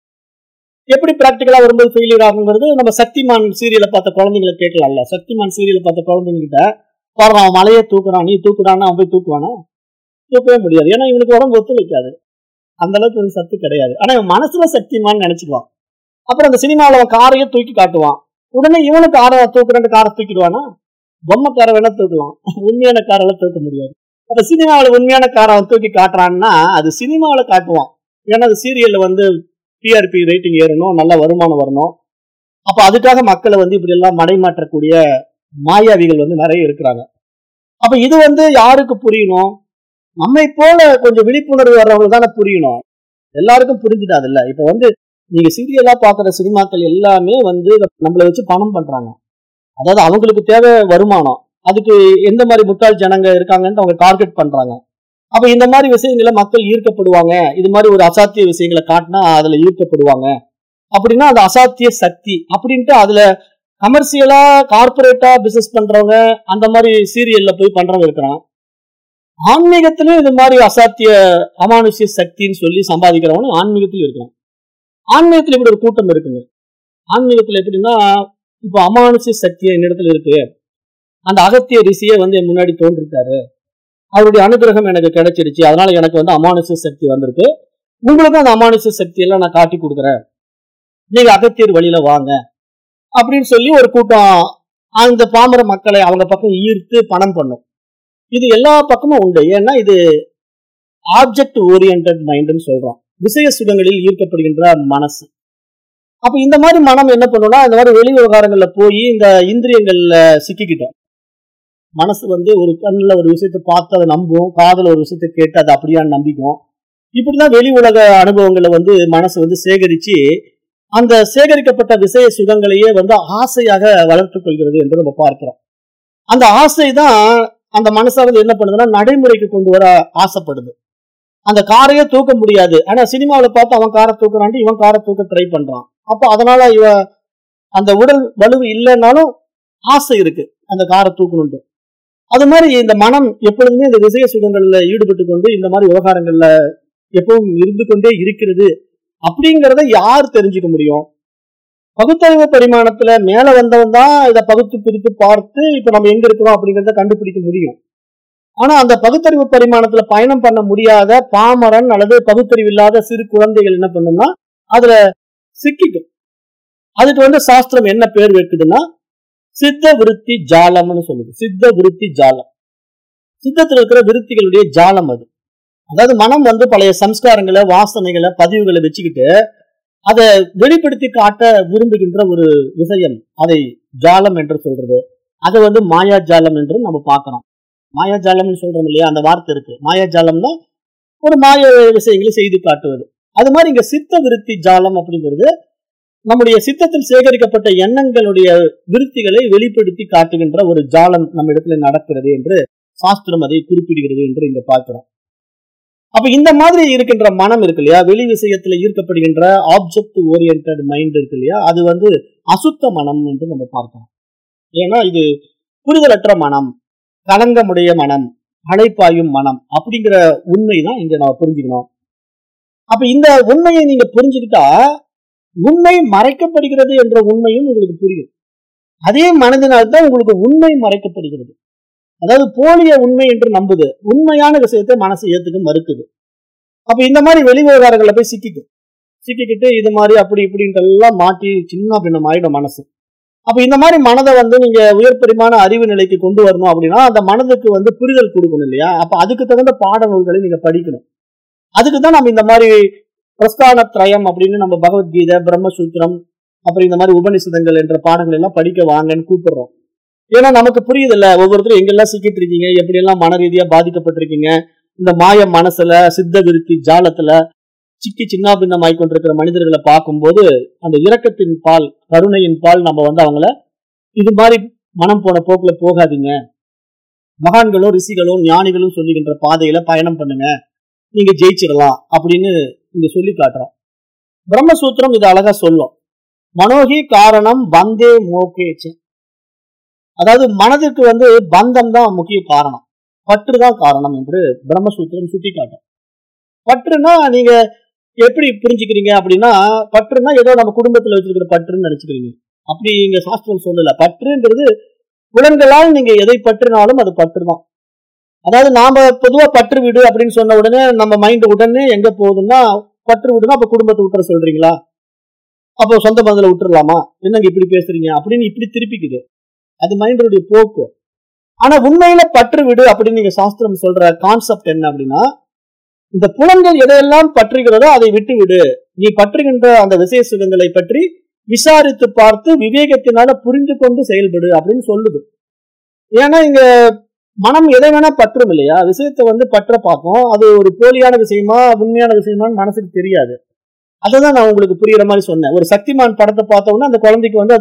எப்படி பிராக்டிக்கலா வரும்போது ஃபெயிலியர் ஆகுங்கிறது நம்ம சக்திமான் சீரியலை பார்த்த குழந்தைங்களை கேட்கலாம்ல சக்திமான் சீரியலை பார்த்த குழந்தைங்க கிட்ட பாருங்க அவன் மலையை தூக்குறான் நீ தூக்குறான்னா அவன் போய் தூக்குவானா தூக்கவே முடியாது ஏன்னா இவனுக்கு உடம்பு ஒத்துழைக்காது அந்த அளவுக்கு இவனுக்கு சக்தி கிடையாது ஆனா இவன் மனசுல சக்திமான்னு நினைச்சுக்குவான் அப்புறம் அந்த சினிமாவில் அவன் காரையே தூக்கி காட்டுவான் உடனே இவனுக்கு காரை தூக்குறேன் காரை தூக்கிடுவானா பொம்மை காரை வேணா தூக்கலாம் உண்மையான காரெல்லாம் தூக்க முடியாது அப்ப சினிமாவில் உண்மையான காரை அவன் தூக்கி காட்டுறான்னா அது சினிமாவில் காட்டுவான் ஏன்னா அது சீரியல்ல வந்து டிஆர்பி ரேட்டிங் ஏறணும் நல்ல வருமானம் வரணும் அப்ப அதுக்காக மக்களை வந்து இப்படி எல்லாம் மடைமாற்றக்கூடிய மாயாவிகள் வந்து நிறைய இருக்கிறாங்க அப்ப இது வந்து யாருக்கு புரியணும் நம்மை போல கொஞ்சம் விழிப்புணர்வு வர்றவங்களுக்கு தானே புரியணும் எல்லாருக்கும் புரிஞ்சுடாது இல்ல இப்ப வந்து நீங்க சீரியலா பாக்குற சினிமாக்கள் எல்லாமே வந்து நம்மளை வச்சு பணம் பண்றாங்க அதாவது அவங்களுக்கு தேவை வருமானம் அதுக்கு எந்த மாதிரி முட்டாள் ஜனங்க இருக்காங்கன்னு அவங்க டார்கெட் பண்றாங்க அப்ப இந்த மாதிரி விஷயங்களை மக்கள் ஈர்க்கப்படுவாங்க இது மாதிரி ஒரு அசாத்திய விஷயங்களை காட்டினா அதுல ஈர்க்கப்படுவாங்க அப்படின்னா அது அசாத்திய சக்தி அப்படின்ட்டு அதுல கமர்ஷியலா கார்பரேட்டா பிசினஸ் பண்றவங்க அந்த மாதிரி சீரியல்ல போய் பண்றவங்க இருக்கிறான் ஆன்மீகத்திலும் இது மாதிரி அசாத்திய அமானுஷ்ய சக்தின்னு சொல்லி சம்பாதிக்கிறவங்க ஆன்மீகத்திலும் இருக்கிறான் ஆன்மீகத்துல இப்படி ஒரு கூட்டம் இருக்குங்க ஆன்மீகத்துல எப்படின்னா இப்போ அமானுஷ்ய சக்தி என்னிடத்துல இருக்கு அந்த அகத்திய ரிஷியே வந்து என் முன்னாடி தோன்றிருக்காரு அவருடைய அனுகிரகம் எனக்கு கிடைச்சிருச்சு அதனால எனக்கு வந்து அமானுஷ்ய சக்தி வந்திருக்கு உங்களுக்கும் அந்த அமானுஷ்ய சக்தி எல்லாம் நான் காட்டி கொடுக்குறேன் நீங்க அகத்தியர் வழியில வாங்க அப்படின்னு சொல்லி ஒரு கூட்டம் அந்த பாமர மக்களை அவங்க பக்கம் ஈர்த்து பணம் பண்ணும் இது எல்லா பக்கமும் உண்டு ஏன்னா இது ஆப்ஜெக்ட் ஓரியன்ட் மைண்ட்னு சொல்றோம் விஷய சுகங்களில் ஈர்க்கப்படுகின்ற மனசு அப்ப இந்த மாதிரி மனம் என்ன பண்ணும்னா இந்த மாதிரி வெளி விவகாரங்கள்ல போய் இந்த இந்திரியங்கள்ல சிக்கிக்கிட்டோம் மனசு வந்து ஒரு கண்ணுல ஒரு விஷயத்தை பார்த்து அதை நம்பும் காதுல ஒரு விஷயத்தை கேட்டு அதை அப்படியா நம்பிக்கும் இப்படிதான் வெளி உலக அனுபவங்களை வந்து மனசு வந்து சேகரிச்சு அந்த சேகரிக்கப்பட்ட விஷய சுகங்களையே வந்து ஆசையாக வளர்த்துக் கொள்கிறது என்று நம்ம பார்க்கிறோம் அந்த ஆசை தான் அந்த மனசை வந்து என்ன பண்ணுதுன்னா நடைமுறைக்கு கொண்டு வர ஆசைப்படுது அந்த காரையே தூக்க முடியாது ஆனா சினிமாவில் பார்த்து அவன் காரை தூக்குறான்ட்டு இவன் காரை தூக்க ட்ரை பண்றான் அப்போ அதனால இவ அந்த உடல் வலுவு இல்லைன்னாலும் ஆசை இருக்கு அந்த காரை தூக்கணும்ட்டு அது மாதிரி இந்த மனம் எப்பொழுதுமே இந்த விஷய சுகங்கள்ல ஈடுபட்டு கொண்டு இந்த மாதிரி விவகாரங்கள்ல எப்பவும் இருந்து கொண்டே இருக்கிறது அப்படிங்கிறத யார் தெரிஞ்சுக்க முடியும் பகுத்தறிவு பரிமாணத்துல மேல வந்தவன் தான் இதை பகுத்து பிரித்து பார்த்து இப்ப நம்ம எங்க இருக்கிறோம் அப்படிங்கறத கண்டுபிடிக்க முடியும் ஆனா அந்த பகுத்தறிவு பரிமாணத்துல பயணம் பண்ண முடியாத பாமரன் அல்லது பகுத்தறிவு இல்லாத சிறு குழந்தைகள் என்ன பண்ணும்னா அதுல சிக்கிக்கும் அதுக்கு வந்து சாஸ்திரம் என்ன பேர் வைக்குதுன்னா சித்த விருத்தி ஜாலம்னு சொல்லுது சித்த விருத்தி ஜாலம் சித்தத்தில் இருக்கிற விருத்திகளுடைய ஜாலம் அது அதாவது மனம் வந்து பழைய சம்ஸ்காரங்களை வாசனைகளை பதிவுகளை வச்சுக்கிட்டு அதை வெளிப்படுத்தி காட்ட விரும்புகின்ற ஒரு விஷயம் அதை ஜாலம் என்று சொல்றது அதை வந்து மாயாஜாலம் என்று நம்ம பார்க்கிறோம் மாயாஜாலம்னு சொல்றோம் இல்லையா அந்த வார்த்தை இருக்கு மாயாஜாலம்னா ஒரு மாய விஷயங்களை செய்து காட்டுவது அது மாதிரி இங்க சித்த விருத்தி ஜாலம் அப்படிங்கிறது நம்முடைய சித்தத்தில் சேகரிக்கப்பட்ட எண்ணங்களுடைய விருத்திகளை வெளிப்படுத்தி காட்டுகின்ற ஒரு ஜாலம் நம்ம இடத்துல நடக்கிறது என்று சாஸ்திரம் அதை குறிப்பிடுகிறது என்று இங்க பார்க்கிறோம் அப்ப இந்த மாதிரி இருக்கின்ற மனம் இருக்கு இல்லையா வெளி விஷயத்துல ஈர்க்கப்படுகின்ற ஆப்ஜெக்ட் ஓரியன்ட் மைண்ட் இருக்கு இல்லையா அது வந்து அசுத்த மனம் என்று நம்ம பார்க்கிறோம் ஏன்னா இது புரிதலற்ற மனம் களங்கமுடைய மனம் அலைப்பாயும் மனம் அப்படிங்கிற உண்மைதான் இங்க நம்ம புரிஞ்சுக்கணும் அப்ப இந்த உண்மையை நீங்க புரிஞ்சுக்கிட்டா உண்மை மறைக்கப்படுகிறது என்ற உண்மையும் உங்களுக்கு புரியும் அதே மனதினால்தான் உங்களுக்கு உண்மை மறைக்கப்படுகிறது அதாவது போலிய உண்மை என்று நம்புது உண்மையான விஷயத்தை மனசு ஏத்துக்க மறுக்குது அப்ப இந்த மாதிரி வெளி விவகாரங்களை போய் சிக்கிக்கும் சிக்கிக்கிட்டு இது மாதிரி அப்படி இப்படின்ட்டு எல்லாம் மாட்டி சின்ன பின்னம் ஆயிடும் மனசு அப்ப இந்த மாதிரி மனதை வந்து நீங்க உயர் பரிமாண அறிவு நிலைக்கு கொண்டு வரணும் அப்படின்னா அந்த மனதுக்கு வந்து புரிதல் கொடுக்கணும் இல்லையா அப்ப அதுக்கு தகுந்த பாட நூல்களை நீங்க படிக்கணும் அதுக்கு தான் நம்ம இந்த மாதிரி பிரஸ்தான திரயம் அப்படின்னு நம்ம பகவத்கீதை பிரம்மசூத்திரம் அப்புறம் இந்த மாதிரி உபனிஷதங்கள் என்ற பாடங்கள் எல்லாம் படிக்க வாங்கன்னு கூப்பிடுறோம் ஏன்னா நமக்கு புரியுது இல்ல ஒவ்வொருத்தரும் எங்கெல்லாம் சிக்கிட்டு இருக்கீங்க எப்படி எல்லாம் மன ரீதியா பாதிக்கப்பட்டிருக்கீங்க இந்த மாய மனசுல சித்த விருத்தி ஜாலத்துல சிக்கி சின்னாபின்னமாய் கொண்டிருக்கிற மனிதர்களை பார்க்கும்போது அந்த இரக்கத்தின் பால் கருணையின் பால் நம்ம வந்து அவங்கள இது மாதிரி மனம் போன போக்குல போகாதீங்க மகான்களும் ரிஷிகளும் ஞானிகளும் சொல்லுகின்ற பாதையில பயணம் பண்ணுங்க நீங்க ஜெயிச்சிடலாம் அப்படின்னு இங்க சொல்லி காட்டுறோம் பிரம்மசூத்திரம் இது அழகா சொல்லும் மனோகி காரணம் பந்தே மோகேச்சு அதாவது மனதிற்கு வந்து பந்தம் தான் முக்கிய காரணம் பற்று தான் காரணம் என்று பிரம்மசூத்திரம் சுட்டி காட்டும் பற்றுனா நீங்க எப்படி புரிஞ்சுக்கிறீங்க அப்படின்னா பற்றுனா ஏதோ நம்ம குடும்பத்துல வச்சிருக்கிற பற்றுன்னு நினைச்சுக்கிறீங்க அப்படி இங்க சாஸ்திரம் சொல்லல பற்றுங்கிறது புலன்களால் நீங்க எதை பற்றினாலும் அது பற்று தான் அதாவது நாம பொதுவா பற்று விடு அப்படின்னு சொன்ன உடனே நம்ம மைண்ட் உடனே எங்க போகுதுன்னா பற்று விடுனா அப்ப குடும்பத்தை விட்டுற சொல்றீங்களா அப்போ சொந்த பந்தல விட்டுறலாமா என்னங்க இப்படி பேசுறீங்க அப்படின்னு இப்படி திருப்பிக்குது அது மைண்டனுடைய போக்கு ஆனா உண்மையில பற்று விடு அப்படின்னு நீங்க சாஸ்திரம் சொல்ற கான்செப்ட் என்ன அப்படின்னா இந்த புலன்கள் எதையெல்லாம் பற்றுகிறதோ அதை விட்டு விடு நீ பற்றுகின்ற அந்த விசேஷ சுகங்களை பற்றி விசாரித்து பார்த்து விவேகத்தினால புரிந்து கொண்டு செயல்படு அப்படின்னு சொல்லுது ஏன்னா இங்க மனம் எதை வேணா பற்றும் இல்லையா விஷயத்தை வந்து பற்ற பார்க்கும் அது ஒரு போலியான விஷயமா உண்மையான விஷயமான்னு மனசுக்கு தெரியாது அதுதான் நான் உங்களுக்கு புரியுற மாதிரி சொன்னேன் ஒரு சக்திமான் படத்தை பார்த்தோம்னா அந்த குழந்தைக்கு வந்து அது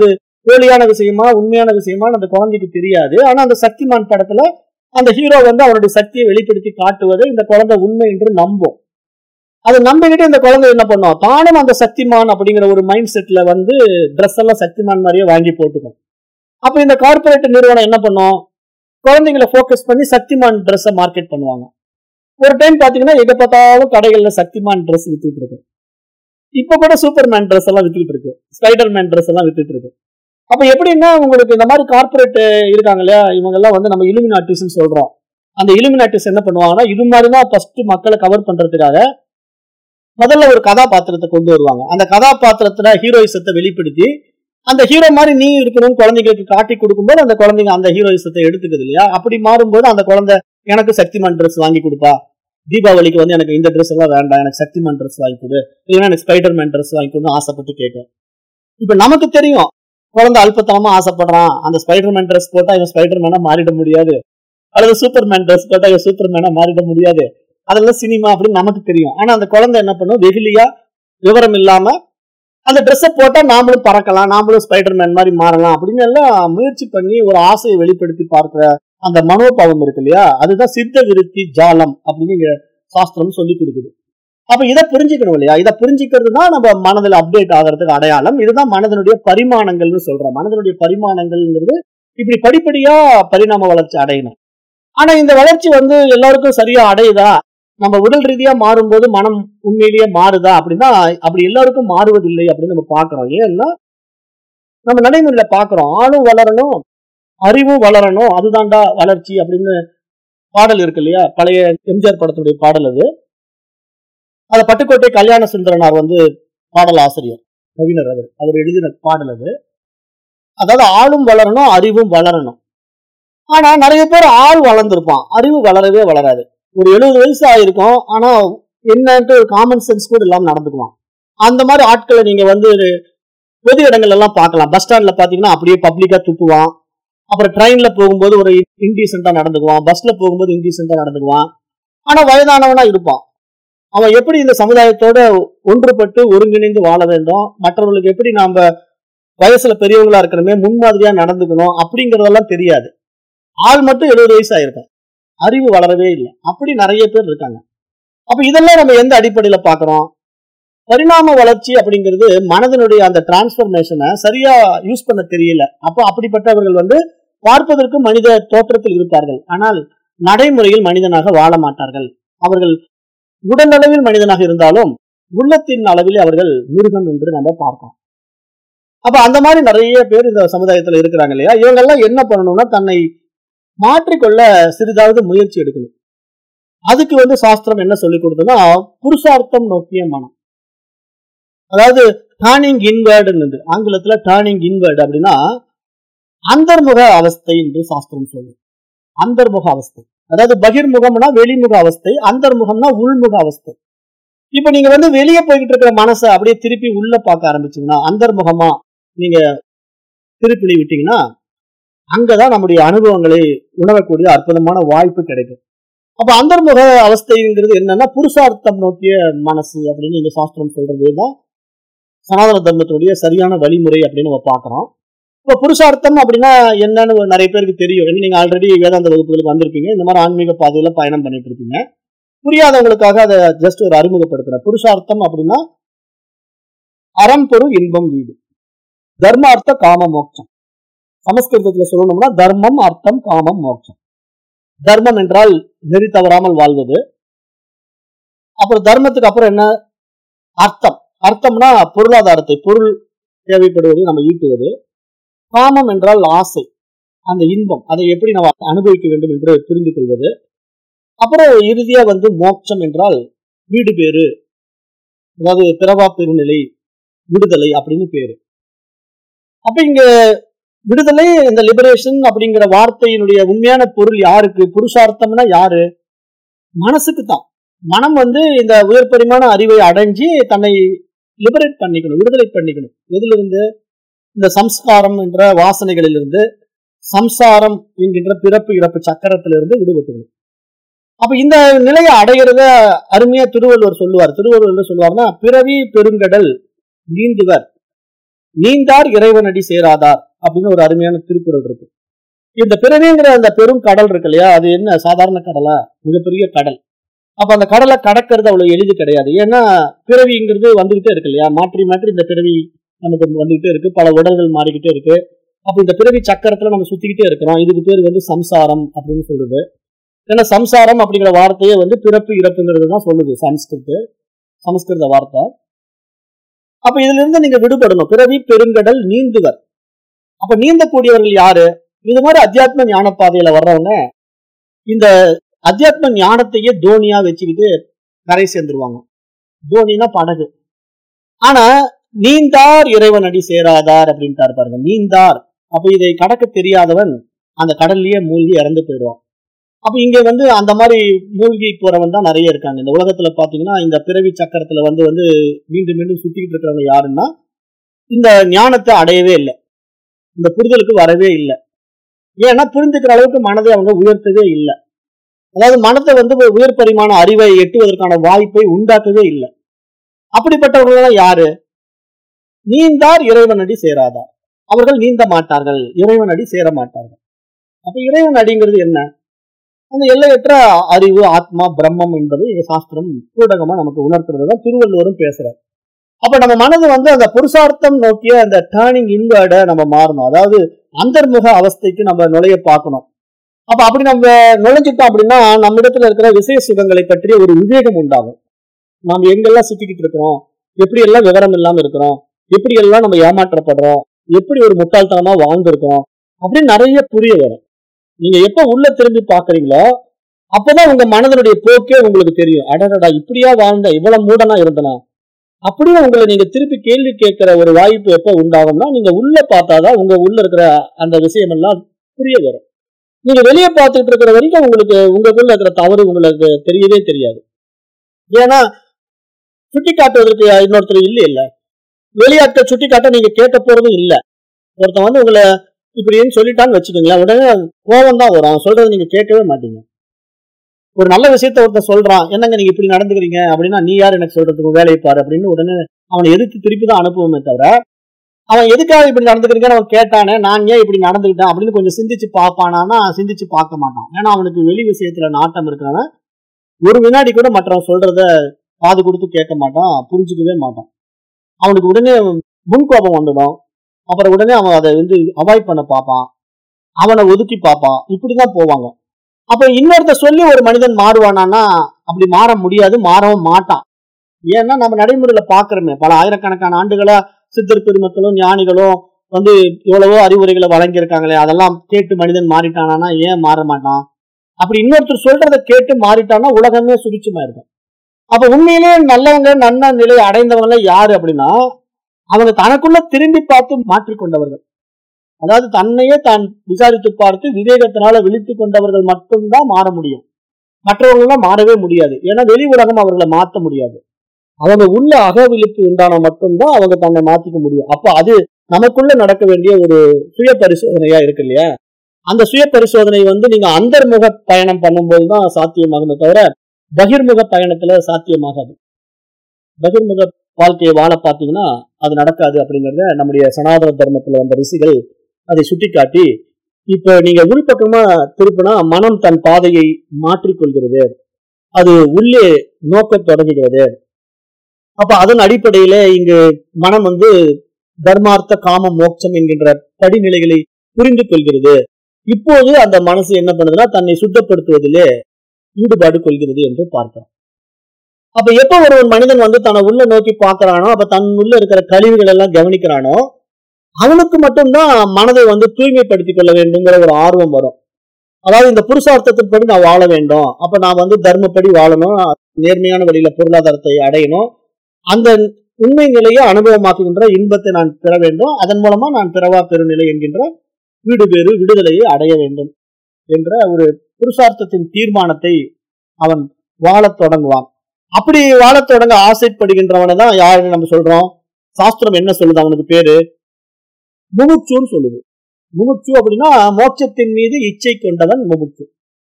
போலியான விஷயமா உண்மையான விஷயமா அந்த குழந்தைக்கு தெரியாது ஆனா அந்த சக்திமான் படத்துல அந்த ஹீரோ வந்து அவருடைய சக்தியை வெளிப்படுத்தி காட்டுவதை இந்த குழந்தை உண்மை என்று நம்பும் அதை நம்பிக்கிட்டு இந்த குழந்தை என்ன பண்ணும் தானும் அந்த சக்திமான் அப்படிங்கிற ஒரு மைண்ட் செட்ல வந்து ட்ரெஸ் எல்லாம் சக்திமான் மாதிரியே வாங்கி போட்டுக்கும் அப்ப இந்த கார்பரேட் நிறுவனம் என்ன பண்ணும் குழந்தைங்களை ஃபோக்கஸ் பண்ணி சக்திமான் ட்ரெஸ்ஸை மார்க்கெட் பண்ணுவாங்க ஒரு டைம் பாத்தீங்கன்னா எங்க பார்த்தாலும் கடைகள்ல சக்திமான் ட்ரெஸ் வித்துட்டு இருக்கு இப்ப கூட சூப்பர்மேன் ட்ரெஸ் எல்லாம் வித்துட்டு இருக்கு ஸ்பைடர் மேன் ட்ரெஸ் எல்லாம் வித்துட்டு இருக்கு அப்ப எப்படின்னா உங்களுக்கு இந்த மாதிரி கார்பரேட் இருக்காங்க இல்லையா இவங்க எல்லாம் வந்து நம்ம இலுமினாட்டிஸ் சொல்றோம் அந்த இலுமினாட்டிஸ் என்ன பண்ணுவாங்கன்னா இது மாதிரி தான் ஃபர்ஸ்ட் மக்களை கவர் பண்றதுக்காக முதல்ல ஒரு கதாபாத்திரத்தை கொண்டு வருவாங்க அந்த கதாபாத்திரத்துல ஹீரோயிசத்தை வெளிப்படுத்தி அந்த ஹீரோ மாதிரி நீ இருக்கணும்னு குழந்தைங்களுக்கு காட்டி கொடுக்கும்போது அந்த குழந்தைங்க அந்த ஹீரோயிசத்தை எடுத்துக்குது இல்லையா அப்படி மாறும்போது அந்த குழந்தை எனக்கு சக்திமான் ட்ரெஸ் வாங்கி கொடுப்பா தீபாவளிக்கு வந்து எனக்கு இந்த ட்ரெஸ் எல்லாம் வேண்டாம் எனக்கு சக்திமான் ட்ரெஸ் வாங்கி கொடு இல்லைன்னா எனக்கு ஸ்பைடர் மேன் ட்ரெஸ் வாங்கி கொடுன்னு ஆசைப்பட்டு கேட்கும் இப்ப நமக்கு தெரியும் குழந்தை அல்பத்தனமா ஆசைப்படுறான் அந்த ஸ்பைடர் மேன் ட்ரெஸ் போட்டா இவன் ஸ்பைடர் மேனா மாறிட முடியாது அல்லது சூப்பர் மேன் ட்ரெஸ் போட்டா இவன் சூப்பர் மேனா மாறிட முடியாது அதெல்லாம் சினிமா அப்படின்னு நமக்கு தெரியும் ஆனா அந்த குழந்தை என்ன பண்ணும் வெகுலியா விவரம் இல்லாம அந்த ட்ரெஸ்ஸை போட்டா நாமளும் பறக்கலாம் நாமளும் ஸ்பைடர் மேன் மாதிரி மாறலாம் அப்படின்னு எல்லாம் முயற்சி பண்ணி ஒரு ஆசையை வெளிப்படுத்தி பார்க்கிற அந்த மனோபாவம் இருக்கு இல்லையா அதுதான் சித்த விருத்தி ஜாலம் அப்படின்னு இங்க சாஸ்திரம் சொல்லி கொடுக்குது அப்ப இதை புரிஞ்சுக்கணும் இல்லையா இதை புரிஞ்சுக்கிறது தான் நம்ம மனதில் அப்டேட் ஆகிறதுக்கு அடையாளம் இதுதான் மனதனுடைய பரிமாணங்கள்னு சொல்றோம் மனதனுடைய பரிமாணங்கள்ங்கிறது இப்படி படிப்படியா பரிணாம வளர்ச்சி அடையணும் ஆனா இந்த வளர்ச்சி வந்து எல்லாருக்கும் சரியா அடையுதா நம்ம உடல் ரீதியா மாறும்போது மனம் உண்மையிலேயே மாறுதா அப்படின்னா அப்படி எல்லாருக்கும் மாறுவதில்லை அப்படின்னு நம்ம பாக்குறோம் ஏன்னா நம்ம நடைமுறையில பாக்குறோம் ஆளும் வளரணும் அறிவும் வளரணும் அதுதான்டா வளர்ச்சி அப்படின்னு பாடல் இருக்கு இல்லையா பழைய எம்ஜிஆர் படத்துடைய பாடல் அது அது பட்டுக்கோட்டை கல்யாண சுந்தரனார் வந்து பாடல் ஆசிரியர் கவிஞர் அவர் அவர் எழுதின பாடல் அது அதாவது ஆளும் வளரணும் அறிவும் வளரணும் ஆனா நிறைய பேர் ஆள் வளர்ந்துருப்பான் அறிவு வளரவே வளராது ஒரு எழுபது வயசு ஆயிருக்கும் ஆனா என்னன்ட்டு ஒரு காமன் சென்ஸ் கூட இல்லாம நடந்துக்குவான் அந்த மாதிரி ஆட்களை நீங்க வந்து பொது இடங்கள் எல்லாம் பார்க்கலாம் பஸ் ஸ்டாண்ட்ல பாத்தீங்கன்னா அப்படியே பப்ளிக்கா துப்புவான் அப்புறம் ட்ரெயின்ல போகும்போது ஒரு இன்டீசென்டா நடந்துக்குவான் பஸ்ல போகும்போது இன்டீசென்டா நடந்துக்குவான் ஆனா வயதானவனா இருப்பான் அவன் எப்படி இந்த சமுதாயத்தோட ஒன்றுபட்டு ஒருங்கிணைந்து வாழ வேண்டும் மற்றவர்களுக்கு எப்படி நாம வயசுல பெரியவங்களா இருக்கிறமே முன்மாதிரியா நடந்துக்கணும் அப்படிங்கறதெல்லாம் தெரியாது ஆள் மட்டும் எழுபது வயசு ஆயிருக்கும் அறிவு வளரவே இல்லை அப்படி நிறைய பேர் இருக்காங்க அப்ப இதெல்லாம் நம்ம எந்த அடிப்படையில பாக்குறோம் பரிணாம வளர்ச்சி அப்படிங்கிறது மனதனுடைய அந்த டிரான்ஸ்பர்மேஷனை சரியா யூஸ் பண்ண தெரியல அப்போ அப்படிப்பட்டவர்கள் வந்து பார்ப்பதற்கு மனித தோற்றத்தில் இருப்பார்கள் ஆனால் நடைமுறையில் மனிதனாக வாழ மாட்டார்கள் அவர்கள் உடலளவில் மனிதனாக இருந்தாலும் உள்ளத்தின் அளவில் அவர்கள் மிருகம் என்று நம்ம பார்ப்போம் அப்ப அந்த மாதிரி நிறைய பேர் இந்த சமுதாயத்துல இருக்கிறாங்க இல்லையா இவங்கெல்லாம் என்ன பண்ணணும்னா தன்னை மாற்றிக்கொள்ள சிறிதாவது முயற்சி எடுக்கணும் அதுக்கு வந்து சாஸ்திரம் என்ன சொல்லி கொடுத்ததுன்னா புருஷார்த்தம் நோக்கிய மனம் அதாவது டேர்னிங் இன்வேர்டுன்னு ஆங்கிலத்துல டேர்னிங் இன்வேர்டு அப்படின்னா அந்தர்முக அவஸ்தை என்று சாஸ்திரம் சொல்லு அந்தர்முக அவஸ்தை அதாவது பகிர்முகம்னா வெளிமுக அவஸ்தை அந்தர்முகம்னா உள்முக அவஸ்தை இப்ப நீங்க வந்து வெளியே போய்கிட்டு இருக்கிற மனசை அப்படியே திருப்பி உள்ள பார்க்க ஆரம்பிச்சீங்கன்னா அந்தர்முகமா நீங்க திருப்பி விட்டீங்கன்னா அங்கதான் நம்முடைய அனுபவங்களை உணரக்கூடிய அற்புதமான வாய்ப்பு கிடைக்கும் அப்ப அந்தர்முக அவஸ்தைங்கிறது என்னன்னா புருஷார்த்தம் நோக்கிய மனசு அப்படின்னு இந்த சாஸ்திரம் சொல்றதுதான் சனாதன தர்மத்தினுடைய சரியான வழிமுறை அப்படின்னு நம்ம பாக்குறோம் இப்போ புருஷார்த்தம் அப்படின்னா என்னன்னு நிறைய பேருக்கு தெரியும் ஏன்னா நீங்க ஆல்ரெடி வேதாந்த வகுப்புகளுக்கு வந்திருப்பீங்க இந்த மாதிரி ஆன்மீக பாதையில பயணம் பண்ணிட்டு இருப்பீங்க புரியாதவங்களுக்காக அதை ஜஸ்ட் ஒரு அறிமுகப்படுத்துறேன் புருஷார்த்தம் அப்படின்னா அறம்பொருள் இன்பம் வீடு தர்மார்த்த காம மோட்சம் சமஸ்கிருதத்துல சொல்லணும்னா தர்மம் அர்த்தம் காமம் மோட்சம் தர்மம் என்றால் நெறி தவறாமல் வாழ்வது அப்புறம் தர்மத்துக்கு அப்புறம் என்ன அர்த்தம் அர்த்தம்னா பொருளாதாரத்தை பொருள் தேவைப்படுவது நம்ம ஈட்டுவது காமம் என்றால் ஆசை அந்த இன்பம் அதை எப்படி நம்ம அனுபவிக்க வேண்டும் என்று புரிந்து கொள்வது அப்புறம் இறுதியா வந்து மோட்சம் என்றால் வீடு பேரு அதாவது பிறவா பெருநிலை விடுதலை அப்படின்னு பேரு அப்ப இங்க விடுதலை இந்த லிபரேஷன் அப்படிங்கிற வார்த்தையினுடைய உண்மையான பொருள் யாருக்கு புருஷார்த்தம்னா யாரு மனசுக்கு தான் மனம் வந்து இந்த உயர் பரிமாண அறிவை அடைஞ்சு தன்னை லிபரேட் பண்ணிக்கணும் விடுதலை பண்ணிக்கணும் எதுல இருந்து இந்த சம்ஸ்காரம் என்ற வாசனைகளிலிருந்து சம்சாரம் என்கின்ற பிறப்பு இறப்பு சக்கரத்திலிருந்து விடுபட்டுக்கணும் அப்ப இந்த நிலையை அடைகிறத அருமையா திருவள்ளுவர் சொல்லுவார் திருவள்ளுவர் என்ன சொல்லுவார்னா பிறவி பெருங்கடல் நீந்துவர் நீந்தார் இறைவனடி சேராதார் அப்படின்னு ஒரு அருமையான திருக்குறள் இருக்கு இந்த பிறவிங்கிற அந்த பெரும் கடல் இருக்கு இல்லையா அது என்ன சாதாரண கடலா மிகப்பெரிய கடல் அப்ப அந்த கடலை கடக்கிறது அவ்வளவு எளிது கிடையாது ஏன்னா பிறவிங்கிறது வந்துகிட்டே இருக்கு இல்லையா மாற்றி மாற்றி இந்த பிறவி நமக்கு வந்துகிட்டே இருக்கு பல உடல்கள் மாறிக்கிட்டே இருக்கு அப்ப இந்த பிறவி சக்கரத்துல நம்ம சுத்திக்கிட்டே இருக்கிறோம் இதுக்கு பேர் வந்து சம்சாரம் அப்படின்னு சொல்றது ஏன்னா சம்சாரம் அப்படிங்கிற வார்த்தையே வந்து பிறப்பு இறப்புங்கிறது தான் சொல்லுது சம்ஸ்கிருத்து சமஸ்கிருத வார்த்தை அப்ப இதுல இருந்து நீங்க விடுபடணும் பிறவி பெருங்கடல் நீந்துவர் அப்ப நீந்தக்கூடியவர்கள் யாரு இது மாதிரி அத்தியாத்ம ஞான பாதையில வர்றவங்க இந்த அத்தியாத்ம ஞானத்தையே தோனியா வச்சுக்கிட்டு கரை சேர்ந்துருவாங்க தோனினா படகு ஆனா நீந்தார் இறைவன் அடி சேராதார் அப்படின்ட்டார் பாருங்க நீந்தார் அப்ப இதை கடக்க தெரியாதவன் அந்த கடல்லயே மூழ்கி இறந்து போயிடுவான் அப்ப இங்க வந்து அந்த மாதிரி மூழ்கி போறவன் தான் நிறைய இருக்காங்க இந்த உலகத்துல பாத்தீங்கன்னா இந்த பிறவி சக்கரத்துல வந்து வந்து மீண்டும் மீண்டும் சுத்திக்கிட்டு இருக்கிறவங்க யாருன்னா இந்த ஞானத்தை அடையவே இல்லை இந்த புரிதலுக்கு வரவே இல்லை ஏன்னா புரிஞ்சுக்கிற அளவுக்கு மனதை அவங்க உயர்த்தவே இல்லை அதாவது மனத்தை வந்து ஒரு உயர் பரிமாண அறிவை எட்டுவதற்கான வாய்ப்பை உண்டாக்கவே இல்லை அப்படிப்பட்டவர்கள் யாரு நீந்தார் இறைவனடி சேராதார் அவர்கள் நீந்த மாட்டார்கள் இறைவனடி சேர மாட்டார்கள் அப்ப இறைவன் அடிங்கிறது என்ன அந்த எல்லையற்ற அறிவு ஆத்மா பிரம்மம் என்பது எங்க சாஸ்திரம் பூடகமா நமக்கு உணர்த்துறது தான் திருவள்ளுவரும் பேசுறார் அப்ப நம்ம மனது வந்து அந்த புருஷார்த்தம் நோக்கிய அந்த டேர்னிங் இன்வேர்டை நம்ம மாறணும் அதாவது அந்தர்முக அவஸ்தைக்கு நம்ம நுழைய பார்க்கணும் அப்ப அப்படி நம்ம நுழைஞ்சிட்டோம் அப்படின்னா நம்ம இடத்துல இருக்கிற விசய சுகங்களை பற்றிய ஒரு விவேகம் உண்டாகும் நாம் எங்கெல்லாம் சுத்திக்கிட்டு இருக்கிறோம் எப்படி எல்லாம் விவரம் இல்லாம இருக்கிறோம் எப்படி எல்லாம் நம்ம ஏமாற்றப்படுறோம் எப்படி ஒரு முட்டாள்தனமா வாழ்ந்திருக்கோம் அப்படின்னு நிறைய புரிய வரும் நீங்க எப்ப உள்ள திரும்பி பாக்குறீங்களோ அப்பதான் உங்க மனதனுடைய போக்கே உங்களுக்கு தெரியும் அடடடா இப்படியா வாழ்ந்த இவ்வளவு மூடனா இருந்தனா அப்படியே உங்களை நீங்க திருப்பி கேள்வி கேட்கிற ஒரு வாய்ப்பு எப்ப உண்டாகும்னா நீங்க உள்ள பார்த்தாதான் உங்க உள்ள இருக்கிற அந்த விஷயம் எல்லாம் புரிய வரும் நீங்க வெளியே பார்த்துட்டு இருக்கிற வரைக்கும் உங்களுக்கு உங்களுக்குள்ள இருக்கிற தவறு உங்களுக்கு தெரியவே தெரியாது ஏன்னா சுட்டி காட்டுவதற்கு இன்னொருத்தர் இல்லை இல்ல வெளியாட்கள் சுட்டி காட்ட நீங்க கேட்க போறதும் இல்ல ஒருத்தன் வந்து உங்களை இப்படின்னு சொல்லிட்டான்னு வச்சுக்கோங்களேன் உடனே கோபம் தான் வரும் அவன் சொல்றதை நீங்க கேட்கவே மாட்டீங்க ஒரு நல்ல விஷயத்த ஒருத்தன் சொல்றான் என்னங்க நீங்க இப்படி நடந்துக்கிறீங்க அப்படின்னா நீ யார் எனக்கு சொல்றதுக்கு வேலையை பாரு அப்படின்னு உடனே அவனை எதிர்த்து திருப்பி தான் அனுப்புவோமே தவிர அவன் எதுக்காக இப்படி நடந்துக்கிறீங்கன்னு அவன் கேட்டானே நான் ஏன் இப்படி நடந்துக்கிட்டேன் அப்படின்னு கொஞ்சம் சிந்திச்சு பார்ப்பானான்னா சிந்திச்சு பார்க்க மாட்டான் ஏன்னா அவனுக்கு வெளி விஷயத்துல நாட்டம் இருக்கிறவன் ஒரு வினாடி கூட மற்றவன் சொல்றத காது கொடுத்து கேட்க மாட்டான் புரிஞ்சுக்கவே மாட்டான் அவனுக்கு உடனே முன்கோபம் வந்துடும் அப்புறம் உடனே அவன் அதை வந்து அவாய்ட் பண்ண பார்ப்பான் அவனை ஒதுக்கி பார்ப்பான் இப்படிதான் போவாங்க அப்ப இன்னொருத்த சொல்லி ஒரு மனிதன் மாறுவானான்னா அப்படி மாற முடியாது மாறவும் மாட்டான் ஏன்னா நம்ம நடைமுறையில பாக்குறோமே பல ஆயிரக்கணக்கான ஆண்டுகளா சித்தர் பெருமக்களும் ஞானிகளும் வந்து எவ்வளவோ அறிவுரைகளை வழங்கியிருக்காங்களே அதெல்லாம் கேட்டு மனிதன் மாறிட்டானா ஏன் மாற மாட்டான் அப்படி இன்னொருத்தர் சொல்றதை கேட்டு மாறிட்டான்னா உலகமே சுபிச்சமா இருக்கும் அப்ப உண்மையிலேயே நல்லவங்க நன்ன நிலை அடைந்தவங்க யாரு அப்படின்னா அவங்க தனக்குள்ள திரும்பி பார்த்து மாற்றிக்கொண்டவர்கள் அதாவது தன்னையே தான் விசாரித்து பார்த்து விவேகத்தினால விழித்து கொண்டவர்கள் மட்டும்தான் மாற முடியும் மற்றவர்கள்லாம் மாறவே முடியாது ஏன்னா வெளி உலகம் அவர்களை மாற்ற முடியாது அவங்க உள்ள அகவிழிப்பு உண்டான மட்டும்தான் அவங்க தன்னை மாத்திக்க முடியும் அப்ப அது நமக்குள்ள நடக்க வேண்டிய ஒரு சுய பரிசோதனையா இருக்கு இல்லையா அந்த சுய பரிசோதனை வந்து நீங்க அந்தர்முக பயணம் பண்ணும்போது தான் சாத்தியமாகுமே தவிர பகிர்முக பயணத்துல சாத்தியமாகாது பகிர்முக வாழ்க்கையை வாழ பார்த்தீங்கன்னா அது நடக்காது அப்படிங்கறத நம்முடைய சனாதன தர்மத்துல வந்த ரிஷிகள் அதை சுட்டிக்காட்டி இப்ப நீங்க உள்பக்கமா திருப்பினா மனம் தன் பாதையை மாற்றிக்கொள்கிறது அது உள்ளே நோக்க தொடங்குகிறது அப்ப அதன் அடிப்படையில இங்கு மனம் வந்து தர்மார்த்த காம மோட்சம் என்கின்ற படிநிலைகளை புரிந்து கொள்கிறது இப்போது அந்த மனசு என்ன பண்ணுதுன்னா தன்னை சுத்தப்படுத்துவதிலே ஈடுபாடு கொள்கிறது என்று பார்க்கிறோம் அப்ப எப்ப ஒரு ஒரு மனிதன் வந்து தன்னை உள்ள நோக்கி பார்க்கறானோ அப்ப தன் உள்ள இருக்கிற கழிவுகள் எல்லாம் கவனிக்கிறானோ அவனுக்கு மட்டும்தான் மனதை வந்து தூய்மைப்படுத்திக் கொள்ள வேண்டுங்கிற ஒரு ஆர்வம் வரும் அதாவது இந்த புருஷார்த்தத்தின்படி நான் வாழ வேண்டும் அப்ப நான் வந்து தர்மப்படி வாழணும் நேர்மையான வழியில பொருளாதாரத்தை அடையணும் அந்த உண்மை நிலையை அனுபவமாக்குகின்ற இன்பத்தை நான் பெற வேண்டும் அதன் மூலமா நான் பிறவா பெருநிலை என்கின்ற வீடு பேறு விடுதலையை அடைய வேண்டும் என்ற ஒரு புருஷார்த்தத்தின் தீர்மானத்தை அவன் வாழத் தொடங்குவான் அப்படி வாழத் தொடங்க ஆசைப்படுகின்றவனை தான் யாருன்னு நம்ம சொல்றோம் சாஸ்திரம் என்ன சொல்லுது அவனுக்கு பேரு முமுட்சுன்னு சொல்லுது முமுட்சு அப்படின்னா மோட்சத்தின் மீது இச்சை கொண்டவன் முமுட்சு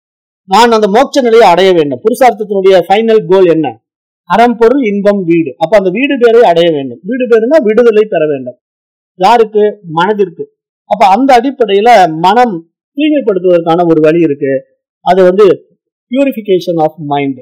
நான் அந்த மோட்ச நிலையை அடைய வேண்டும் புருஷார்த்தத்தினுடைய ஃபைனல் கோல் என்ன அறம்பொருள் இன்பம் வீடு அப்ப அந்த வீடு பேரை அடைய வேண்டும் வீடு பேருனா விடுதலை பெற வேண்டும் யாருக்கு மனதிற்கு அப்ப அந்த அடிப்படையில மனம் தூய்மைப்படுத்துவதற்கான ஒரு வழி இருக்கு அது வந்து பியூரிஃபிகேஷன் ஆஃப் மைண்ட்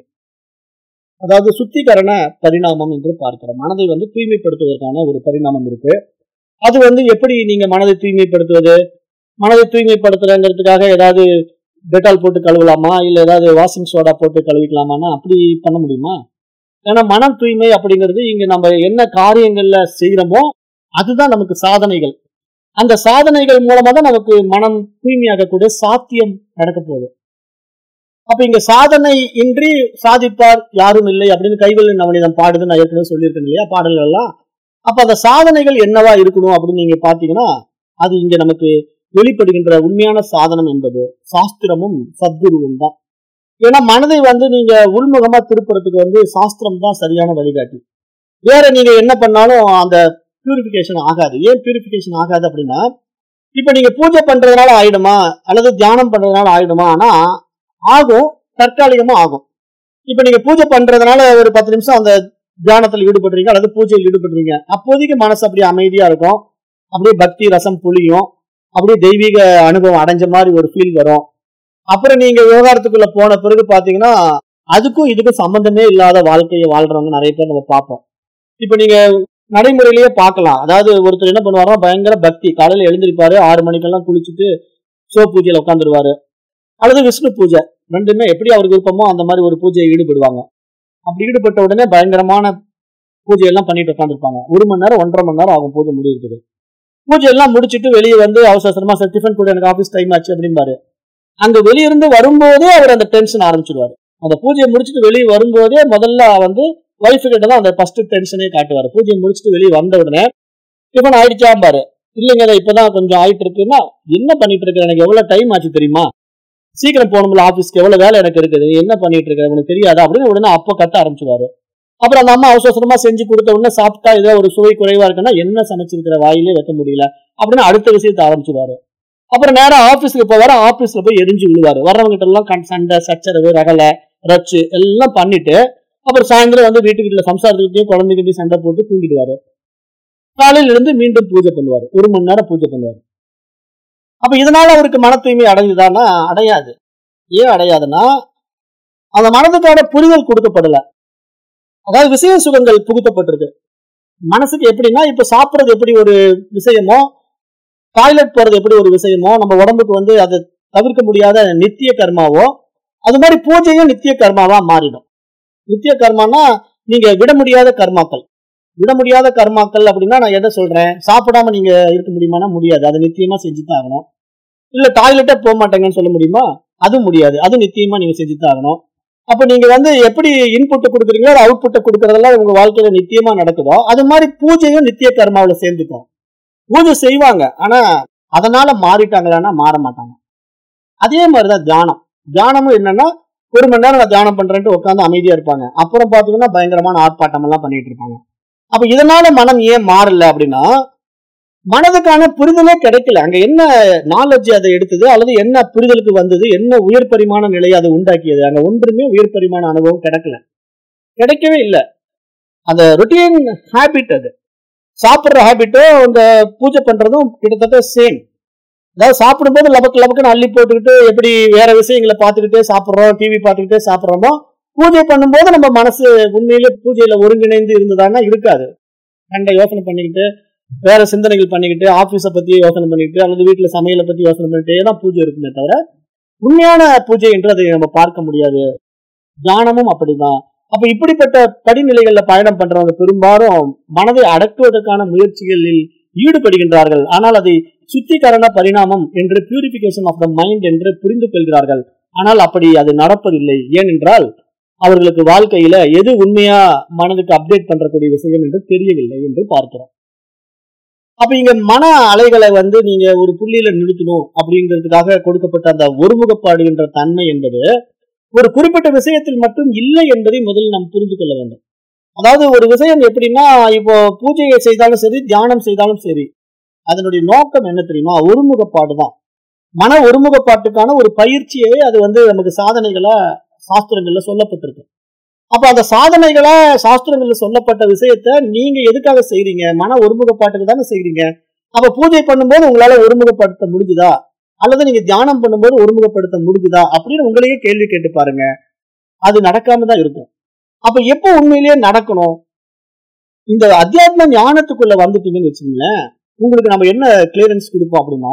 அதாவது சுத்திகரண பரிணாமம் என்று பார்க்கிறோம் மனதை வந்து தூய்மைப்படுத்துவதற்கான ஒரு பரிணாமம் இருக்கு அது வந்து எப்படி நீங்க மனதை தூய்மைப்படுத்துவது மனதை தூய்மைப்படுத்துறங்கிறதுக்காக ஏதாவது டெட்டால் போட்டு கழுவலாமா இல்ல ஏதாவது வாஷிங் சோடா போட்டு கழுவிக்கலாமான்னா அப்படி பண்ண முடியுமா ஏன்னா மனம் தூய்மை அப்படிங்கிறது இங்க நம்ம என்ன காரியங்கள்ல செய்யறோமோ அதுதான் நமக்கு சாதனைகள் அந்த சாதனைகள் மூலமா தான் நமக்கு மனம் தூய்மையாகக்கூடிய சாத்தியம் நடக்க போகுது அப்ப இங்க சாதனை இன்றி சாதிப்பார் யாரும் இல்லை அப்படின்னு கைவல்லி நவனிதம் பாடுது நான் ஏற்கனவே சொல்லியிருக்கேன் இல்லையா பாடல்கள் எல்லாம் அப்ப அந்த சாதனைகள் என்னவா இருக்கணும் அப்படின்னு நீங்க பாத்தீங்கன்னா அது இங்க நமக்கு வெளிப்படுகின்ற உண்மையான சாதனம் என்பது சாஸ்திரமும் சத்குருவும் தான் ஏன்னா மனதை வந்து நீங்க உள்முகமா திருப்புறதுக்கு வந்து சாஸ்திரம் தான் சரியான வழிகாட்டி வேற நீங்க என்ன பண்ணாலும் அந்த பியூரிபிகேஷன் ஆகாது ஏன் பியூரிபிகேஷன் ஆகாது அப்படின்னா இப்ப நீங்க பூஜை பண்றதுனால ஆயிடுமா அல்லது தியானம் பண்றதுனால ஆயிடுமா ஆனா ஆகும் தற்காலிகமா ஆகும் இப்ப நீங்க பூஜை பண்றதுனால ஒரு பத்து நிமிஷம் அந்த தியானத்துல ஈடுபடுறீங்க அல்லது பூஜையில் ஈடுபடுறீங்க அப்போதைக்கு மனசு அப்படியே அமைதியா இருக்கும் அப்படியே பக்தி ரசம் புளியும் அப்படியே தெய்வீக அனுபவம் அடைஞ்ச மாதிரி ஒரு ஃபீல் வரும் அப்புறம் நீங்க விவகாரத்துக்குள்ள போன பிறகு பாத்தீங்கன்னா அதுக்கும் இதுக்கும் சம்பந்தமே இல்லாத வாழ்க்கையை வாழ்றவங்க நிறைய பேர் நம்ம பார்ப்போம் இப்ப நீங்க நடைமுறையிலேயே பார்க்கலாம் அதாவது ஒருத்தர் என்ன பண்ணுவாரோ பயங்கர பக்தி காலையில எழுந்திருப்பாரு ஆறு மணிக்கெல்லாம் குளிச்சுட்டு சோ பூஜையில உட்காந்துருவாரு அல்லது விஷ்ணு பூஜை ரெண்டுமே எப்படி அவருக்கு விருப்பமோ அந்த மாதிரி ஒரு பூஜையை ஈடுபடுவாங்க அப்படி ஈடுபட்ட உடனே பயங்கரமான பூஜையெல்லாம் பண்ணிட்டு உட்காந்துருப்பாங்க ஒரு மணி நேரம் ஒன்றரை மணி நேரம் ஆகும் பூஜை முடியுது பூஜை எல்லாம் முடிச்சுட்டு வெளியே வந்து அவசர அவசரமா சார் டிஃபன் கூட எனக்கு ஆஃபீஸ் டைம் ஆச்சு அப்படிம்பாரு அங்க வெளியிருந்து வரும்போதே அவர் அந்த டென்ஷன் ஆரம்பிச்சிடுவாரு அந்த பூஜையை முடிச்சுட்டு வெளியே வரும்போதே முதல்ல வந்து ஒய்ஃபு கிட்ட தான் அந்த ஃபர்ஸ்ட் டென்ஷனே காட்டுவாரு பூஜையை முடிச்சுட்டு வெளியே வந்த உடனே டிஃபன் ஆயிடுச்சாம்பாரு இல்லைங்க அதை இப்பதான் கொஞ்சம் ஆயிட்டு இருக்குன்னா என்ன பண்ணிட்டு இருக்க எனக்கு எவ்வளவு டைம் ஆச்சு தெரியுமா சீக்கிரம் போகணும்ல ஆபீஸ்க்கு எவ்வளவு வேலை எனக்கு இருக்குது நீ என்ன பண்ணிட்டு இருக்க உனக்கு தெரியாதா அப்படின்னு உடனே அப்போ கத்த ஆரம்பிச்சுவாரு அப்புறம் அந்த அம்மா அவசர அவசரமா செஞ்சு கொடுத்த உடனே சாப்பிட்டா ஏதோ ஒரு சுவை குறைவா இருக்குன்னா என்ன சமைச்சிருக்கிற வாயிலே வைக்க முடியல அப்படின்னு அடுத்த விஷயத்தை ஆரம்பிச்சுவாரு அப்புறம் நேரா ஆபீஸ்க்கு போவாரு ஆபீஸ்ல போய் எரிஞ்சு விழுவாரு வர்றவங்க கிட்ட எல்லாம் கண் சண்டை சச்சரவு ரகலை ரச்சு எல்லாம் பண்ணிட்டு அப்புறம் சாயந்தரம் வந்து வீட்டு வீட்டுல சம்சாரத்துக்கிட்டையும் குழந்தைகிட்டையும் சண்டை போட்டு தூங்கிடுவாரு காலையில இருந்து மீண்டும் பூஜை பண்ணுவாரு ஒரு மணி நேரம் பூஜை பண்ணுவாரு அப்ப இதனால அவருக்கு மன தூய்மை அடைஞ்சுதானா அடையாது ஏன் அடையாதுன்னா அந்த மனதுக்கான புரிதல் கொடுக்கப்படல அதாவது விஷய சுகங்கள் புகுத்தப்பட்டிருக்கு மனசுக்கு எப்படின்னா இப்ப சாப்பிடுறது எப்படி ஒரு விஷயமோ டாய்லெட் போறது எப்படி ஒரு விஷயமோ நம்ம உடம்புக்கு வந்து அதை தவிர்க்க முடியாத நித்திய கர்மாவோ அது மாதிரி பூஜையும் நித்திய கர்மாவா மாறிடும் நித்திய கர்மானா நீங்க விட முடியாத கர்மாக்கள் விட முடியாத கர்மாக்கள் அப்படின்னா நான் எதை சொல்றேன் சாப்பிடாம நீங்க இருக்க முடியுமானா முடியாது அதை நித்தியமா செஞ்சுதான் ஆகணும் இல்ல டாய்லெட்டே போக மாட்டேங்கன்னு சொல்ல முடியுமா அதுவும் முடியாது அது நித்தியமா நீங்க செஞ்சுதான் ஆகணும் அப்ப நீங்க வந்து எப்படி இன்புட்டை கொடுக்குறீங்களோ அது அவுட்புட்டை கொடுக்கறதெல்லாம் உங்க வாழ்க்கையில நித்தியமா நடக்குதோ அது மாதிரி பூஜையும் நித்திய கர்மாவில சேர்ந்துக்கும் பூஜை செய்வாங்க ஆனா அதனால மாறிட்டாங்களான்னா மாற மாட்டாங்க அதே மாதிரிதான் தியானம் தியானமும் என்னன்னா ஒரு மணி நேரம் நான் தியானம் பண்றேன்ட்டு உட்காந்து அமைதியா இருப்பாங்க அப்புறம் பாத்தீங்கன்னா பயங்கரமான ஆர்ப்பாட்டம் எல்லாம் பண்ணிட்டு இருப்பாங்க அப்ப இதனால மனம் ஏன் மாறல அப்படின்னா மனதுக்கான புரிதலே கிடைக்கல அங்க என்ன நாலேஜ் அதை எடுத்தது அல்லது என்ன புரிதலுக்கு வந்தது என்ன உயர் பரிமாண நிலையை அதை உண்டாக்கியது அங்க ஒன்றுமே உயர் பரிமாண அனுபவம் கிடைக்கல கிடைக்கவே இல்லை அந்த ரொட்டீன் ஹேபிட் அது சாப்பிட்ற ஹேபிட்டும் அந்த பூஜை பண்றதும் கிட்டத்தட்ட சேம் அதாவது சாப்பிடும்போது லபக்கு லபக்குன்னு அள்ளி போட்டுக்கிட்டு எப்படி வேற விஷயங்களை பார்த்துக்கிட்டே சாப்பிட்றோம் டிவி பார்த்துக்கிட்டே சாப்பிட்றோமோ பூஜை பண்ணும்போது நம்ம மனசு உண்மையிலே பூஜையில ஒருங்கிணைந்து இருந்ததான்னா இருக்காது கண்ட யோசனை பண்ணிக்கிட்டு வேற சிந்தனைகள் பண்ணிக்கிட்டு ஆபீஸை பத்தி யோசனை பண்ணிக்கிட்டு அல்லது வீட்டுல சமையலை பத்தி யோசனை பண்ணிட்டே தான் பூஜை இருக்குமே தவிர உண்மையான பூஜை என்று அதை நம்ம பார்க்க முடியாது தியானமும் அப்படிதான் அப்ப இப்படிப்பட்ட படிநிலைகள்ல பயணம் பண்றவங்க பெரும்பாலும் மனதை அடக்குவதற்கான முயற்சிகளில் ஈடுபடுகின்றார்கள் ஆனால் அதை சுத்திகரண பரிணாமம் என்று பியூரிபிகேஷன் ஆஃப் த மைண்ட் என்று புரிந்து கொள்கிறார்கள் ஆனால் அப்படி அது நடப்பதில்லை ஏனென்றால் அவர்களுக்கு வாழ்க்கையில எது உண்மையா மனதுக்கு அப்டேட் பண்றக்கூடிய விஷயம் என்று தெரியவில்லை என்று பார்க்கிறோம் அப்ப இங்க மன அலைகளை வந்து நீங்க ஒரு புள்ளியில நிறுத்தணும் அப்படிங்கிறதுக்காக கொடுக்கப்பட்ட அந்த ஒருமுகப்பாடு என்ற தன்மை என்பது ஒரு குறிப்பிட்ட விஷயத்தில் மட்டும் இல்லை என்பதை முதலில் நாம் புரிந்து கொள்ள வேண்டும் அதாவது ஒரு விஷயம் எப்படின்னா இப்போ பூஜையை செய்தாலும் சரி தியானம் செய்தாலும் சரி அதனுடைய நோக்கம் என்ன தெரியுமா ஒருமுகப்பாடு தான் மன ஒருமுகப்பாட்டுக்கான ஒரு பயிற்சியே அது வந்து நமக்கு சாதனைகளா சாஸ்திரங்கள்ல சொல்லப்பட்டிருக்கு அப்ப அந்த சாதனைகளா சாஸ்திரங்கள்ல சொல்லப்பட்ட விஷயத்த நீங்க எதுக்காக செய்றீங்க மன ஒருமுகப்பாட்டுக்கு தானே செய்றீங்க அப்ப பூஜை பண்ணும்போது உங்களால ஒருமுகப்படுத்த முடிஞ்சுதா அல்லது நீங்க தியானம் பண்ணும்போது ஒருமுகப்படுத்த முடிஞ்சுதா அப்படின்னு உங்களையே கேள்வி கேட்டு பாருங்க அது நடக்காம தான் இருக்கும் அப்ப எப்போ உண்மையிலேயே நடக்கணும் இந்த அத்தியாத்ம ஞானத்துக்குள்ள வந்துட்டீங்கன்னு வச்சுக்கோங்களேன் உங்களுக்கு நம்ம என்ன கிளியரன்ஸ் கொடுப்போம் அப்படின்னா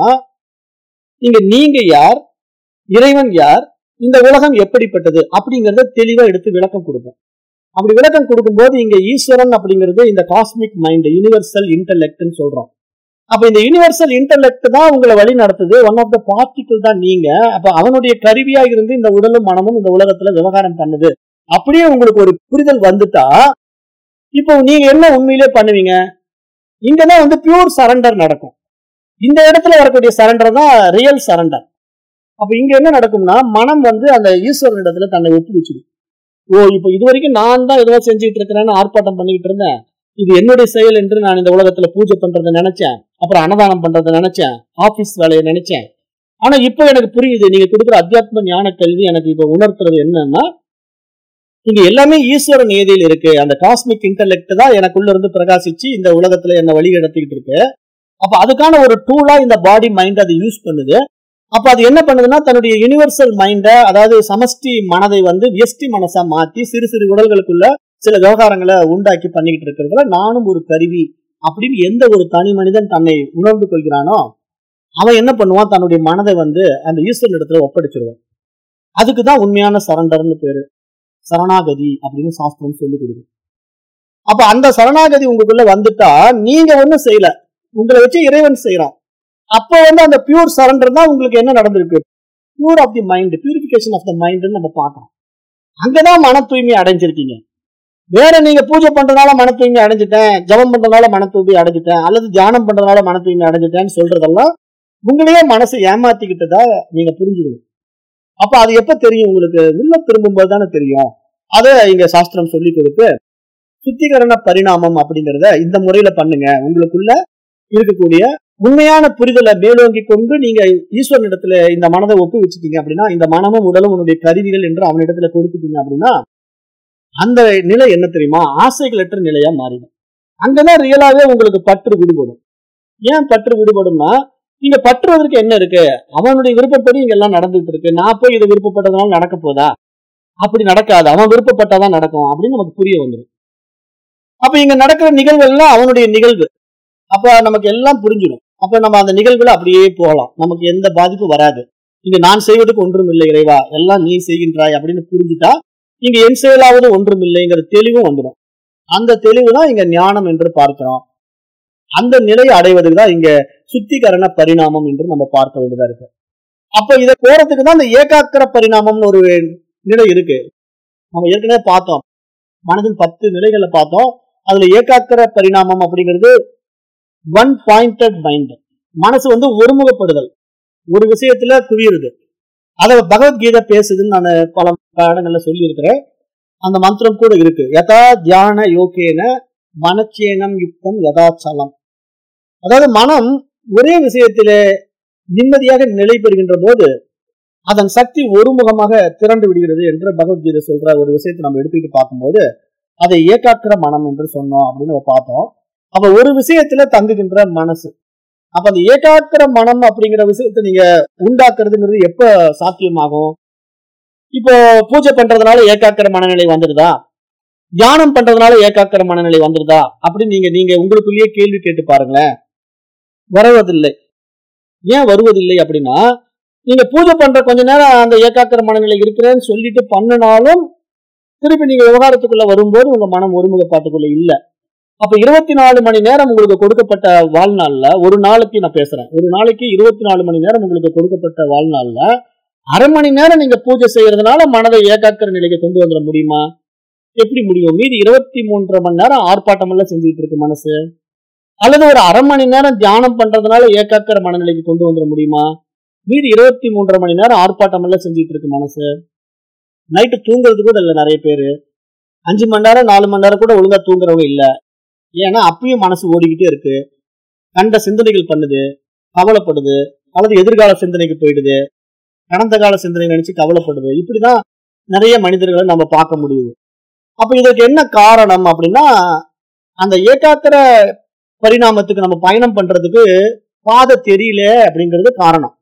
இங்க நீங்க யார் இறைவன் யார் இந்த உலகம் எப்படிப்பட்டது அப்படிங்கறத தெளிவா எடுத்து விளக்கம் கொடுப்போம் அப்படி விளக்கம் கொடுக்கும்போது இங்க ஈஸ்வரன் அப்படிங்கிறது இந்த காஸ்மிக் மைண்ட் யூனிவர்சல் இன்டெலெக்ட்னு சொல்றோம் அப்ப இந்த யூனிவர்சல் இன்டெலெக்ட் தான் உங்களை வழி நடத்துது ஒன் ஆஃப் த பார்ட்டிகிள் தான் நீங்க அப்ப அவனுடைய கருவியா இருந்து இந்த உடலும் மனமும் இந்த உலகத்துல விவகாரம் பண்ணுது அப்படியே உங்களுக்கு ஒரு புரிதல் வந்துட்டா இப்போ நீங்க என்ன உண்மையிலே பண்ணுவீங்க இங்கதான் வந்து பியூர் சரண்டர் நடக்கும் இந்த இடத்துல வரக்கூடிய சரண்டர் தான் ரியல் சரண்டர் அப்ப இங்க என்ன நடக்கும்னா மனம் வந்து அந்த ஈஸ்வரன் இடத்துல தன்னை ஒப்புவிச்சிடும் ஓ இப்போ இது வரைக்கும் நான் தான் ஏதோ செஞ்சுட்டு இருக்கிறேன்னு ஆர்ப்பாட்டம் பண்ணிட்டு இருந்தேன் இது என்னுடைய செயல் என்று நான் இந்த உலகத்துல பூஜை பண்றதை நினைச்சேன் அப்புறம் அன்னதானம் பண்றதை நினைச்சேன் ஆபீஸ் வேலையை நினைச்சேன் ஆனா இப்போ எனக்கு புரியுது நீங்க கொடுக்குற அத்தியாத்ம ஞான கல்வி எனக்கு இப்ப உணர்த்துறது என்னன்னா இங்க எல்லாமே ஈஸ்வரன் ஏதியில் இருக்கு அந்த காஸ்மிக் இன்டெலெக்ட் தான் எனக்குள்ள இருந்து பிரகாசிச்சு இந்த உலகத்துல என்ன வழி நடத்திக்கிட்டு இருக்கு அப்ப அதுக்கான ஒரு டூலா இந்த பாடி மைண்ட் அதை யூஸ் பண்ணுது அப்ப அது என்ன பண்ணுதுன்னா தன்னுடைய யுனிவர்சல் மைண்ட அதாவது சமஷ்டி மனதை வந்து வியஷ்டி மனசா மாத்தி சிறு சிறு உடல்களுக்குள்ள சில விவகாரங்களை உண்டாக்கி பண்ணிக்கிட்டு இருக்கிறதுல நானும் ஒரு கருவி அப்படின்னு எந்த ஒரு தனி மனிதன் தன்னை உணர்ந்து கொள்கிறானோ அவன் என்ன பண்ணுவான் தன்னுடைய மனதை வந்து அந்த ஈஸ்வரன் இடத்துல ஒப்படைச்சிருவான் அதுக்கு தான் உண்மையான சரண்டர்னு பேரு சரணாகதி அப்படின்னு சாஸ்திரம் சொல்லி கொடுக்குது அப்ப அந்த சரணாகதி உங்களுக்குள்ள வந்துட்டா நீங்க ஒண்ணும் செய்யல உங்களை வச்சு இறைவன் செய்யறான் அப்ப வந்து அந்த பியூர் சரண்டர் தான் உங்களுக்கு என்ன நடந்திருக்கு pure of the mind purification of the மைண்ட்னு நம்ம பார்க்கறோம் அங்கதான் மன தூய்மை அடைஞ்சிருக்கீங்க வேற நீங்க பூஜை பண்றதுனால மன தூய்மை அடைஞ்சிட்டேன் ஜபம் பண்றதுனால மன தூய்மை அடைஞ்சிட்டேன் அல்லது தியானம் பண்றதுனால மன தூய்மை அடைஞ்சிட்டேன்னு சொல்றதெல்லாம் உங்களையே மனசை ஏமாத்திக்கிட்டதா நீங்க புரிஞ்சுக்கணும் அப்ப அது எப்ப தெரியும் உங்களுக்கு உள்ள திரும்பும்போது தானே தெரியும் அதை இங்க சாஸ்திரம் சொல்லி கொடுத்து சுத்திகரண பரிணாமம் அப்படிங்கறத இந்த முறையில பண்ணுங்க உங்களுக்குள்ள இருக்கக்கூடிய உண்மையான புரிதலை மேலோங்கி கொண்டு நீங்க ஈஸ்வரனிடத்துல இந்த மனதை ஒப்பு வச்சுட்டீங்க அப்படின்னா இந்த மனமும் உடலும் உன்னுடைய கருவிகள் என்று அவனிடத்துல கொடுத்துட்டீங்க அப்படின்னா அந்த நிலை என்ன தெரியுமா ஆசைகளற்ற நிலையா மாறிடும் அங்கதான் ரியலாவே உங்களுக்கு பற்று விடுபடும் ஏன் பற்று விடுபடும்னா நீங்க பற்றுவதற்கு என்ன இருக்கு அவனுடைய விருப்பப்படி இங்க எல்லாம் நடந்துட்டு இருக்கு நான் போய் இது விருப்பப்பட்டதுனால நடக்க போதா அப்படி நடக்காது அவன் விருப்பப்பட்டாதான் நடக்கும் அப்படின்னு நமக்கு புரிய வந்துடும் அப்ப இங்க நடக்கிற நிகழ்வு எல்லாம் அவனுடைய நிகழ்வு அப்ப நமக்கு எல்லாம் புரிஞ்சிடும் அப்ப நம்ம அந்த நிகழ்வுல அப்படியே போகலாம் நமக்கு எந்த பாதிப்பும் வராது இங்க நான் செய்வதற்கு ஒன்றும் இல்லை இறைவா எல்லாம் நீ செய்கின்றாய் அப்படின்னு புரிஞ்சுட்டா இங்க என் செயலாவது ஒன்றும் இல்லைங்கிற தெளிவும் வந்துடும் அந்த தெளிவு தான் இங்க ஞானம் என்று பார்க்கிறோம் அந்த நிலையை அடைவதற்கு தான் இங்க சுத்திகரண பரிணாமம் என்று நம்ம பார்க்க வேண்டியதா இருக்கு அப்ப இதை போறதுக்கு தான் இந்த ஏகாக்கிர பரிணாமம்னு ஒரு நிலை இருக்கு நம்ம ஏற்கனவே பார்த்தோம் மனதின் பத்து நிலைகளை பார்த்தோம் அதுல ஏகாக்கிர பரிணாமம் அப்படிங்கிறது ஒன் பாயிண்டட் மைண்ட் மனசு வந்து ஒருமுகப்படுதல் ஒரு விஷயத்துல குவியுறது அத பகவத்கீதை பேசுதுன்னு நான் பல இடங்கள்ல சொல்லி இருக்கிறேன் அந்த மந்திரம் கூட இருக்கு யதா தியான யோகேன மனச்சேனம் யுக்தம் யதாச்சலம் அதாவது மனம் ஒரே விஷயத்திலே நிம்மதியாக நிலை பெறுகின்ற போது அதன் சக்தி ஒருமுகமாக திரண்டு விடுகிறது என்று பகவத்கீதை சொல்ற ஒரு விஷயத்தை நம்ம எடுத்துக்கிட்டு பார்க்கும்போது அதை ஏகாக்கிர மனம் என்று சொன்னோம் அப்படின்னு நம்ம பார்த்தோம் அப்ப ஒரு விஷயத்துல தங்குகின்ற மனசு அப்ப அந்த ஏகாக்கிர மனம் அப்படிங்கிற விஷயத்த நீங்க உண்டாக்குறதுங்கிறது எப்ப சாத்தியமாகும் இப்போ பூஜை பண்றதுனால ஏகாக்கிர மனநிலை வந்துடுதா தியானம் பண்றதுனால ஏகாக்கிர மனநிலை வந்துடுதா அப்படின்னு நீங்க நீங்க உங்களுக்குள்ளேயே கேள்வி கேட்டு பாருங்களேன் வருவதில்லை ஏன் வருவதில்லை அப்படின்னா நீங்க பூஜை பண்ற கொஞ்ச நேரம் அந்த ஏகாக்கிர மனநிலை இருக்கிறேன்னு சொல்லிட்டு பண்ணினாலும் திருப்பி நீங்க விவகாரத்துக்குள்ள வரும்போது உங்க மனம் ஒருமுகப்பாட்டுக்குள்ள இல்ல அப்ப இருபத்தி நாலு மணி நேரம் உங்களுக்கு கொடுக்கப்பட்ட வாழ்நாள்ல ஒரு நாளைக்கு நான் பேசுறேன் ஒரு நாளைக்கு இருபத்தி நாலு மணி நேரம் உங்களுக்கு கொடுக்கப்பட்ட வாழ்நாள்ல அரை மணி நேரம் நீங்க பூஜை செய்யறதுனால மனதை ஏகாக்கிற நிலைக்கு கொண்டு வந்துட முடியுமா எப்படி முடியும் மீதி இருபத்தி மூன்றரை மணி நேரம் ஆர்ப்பாட்டம் எல்லாம் செஞ்சுட்டு இருக்கு மனசு அல்லது ஒரு அரை மணி நேரம் தியானம் பண்றதுனால ஏகாக்கிற மனநிலைக்கு கொண்டு வந்துட முடியுமா மீதி இருபத்தி மூன்றரை மணி நேரம் ஆர்ப்பாட்டம் எல்லாம் செஞ்சுட்டு இருக்கு மனசு நைட்டு தூங்குறது கூட இல்லை நிறைய பேரு அஞ்சு மணி நேரம் நாலு மணி நேரம் கூட ஒழுங்கா தூங்குறவங்க இல்ல ஏன்னா அப்பயும் மனசு ஓடிக்கிட்டே இருக்கு கண்ட சிந்தனைகள் பண்ணுது கவலைப்படுது அல்லது எதிர்கால சிந்தனைக்கு போயிடுது கடந்த கால சிந்தனை நினைச்சு கவலைப்படுது இப்படிதான் நிறைய மனிதர்களை நம்ம பார்க்க முடியுது அப்ப இதற்கு என்ன காரணம் அப்படின்னா அந்த ஏகாக்கிர பரிணாமத்துக்கு நம்ம பயணம் பண்றதுக்கு பாதை தெரியல அப்படிங்கிறது காரணம்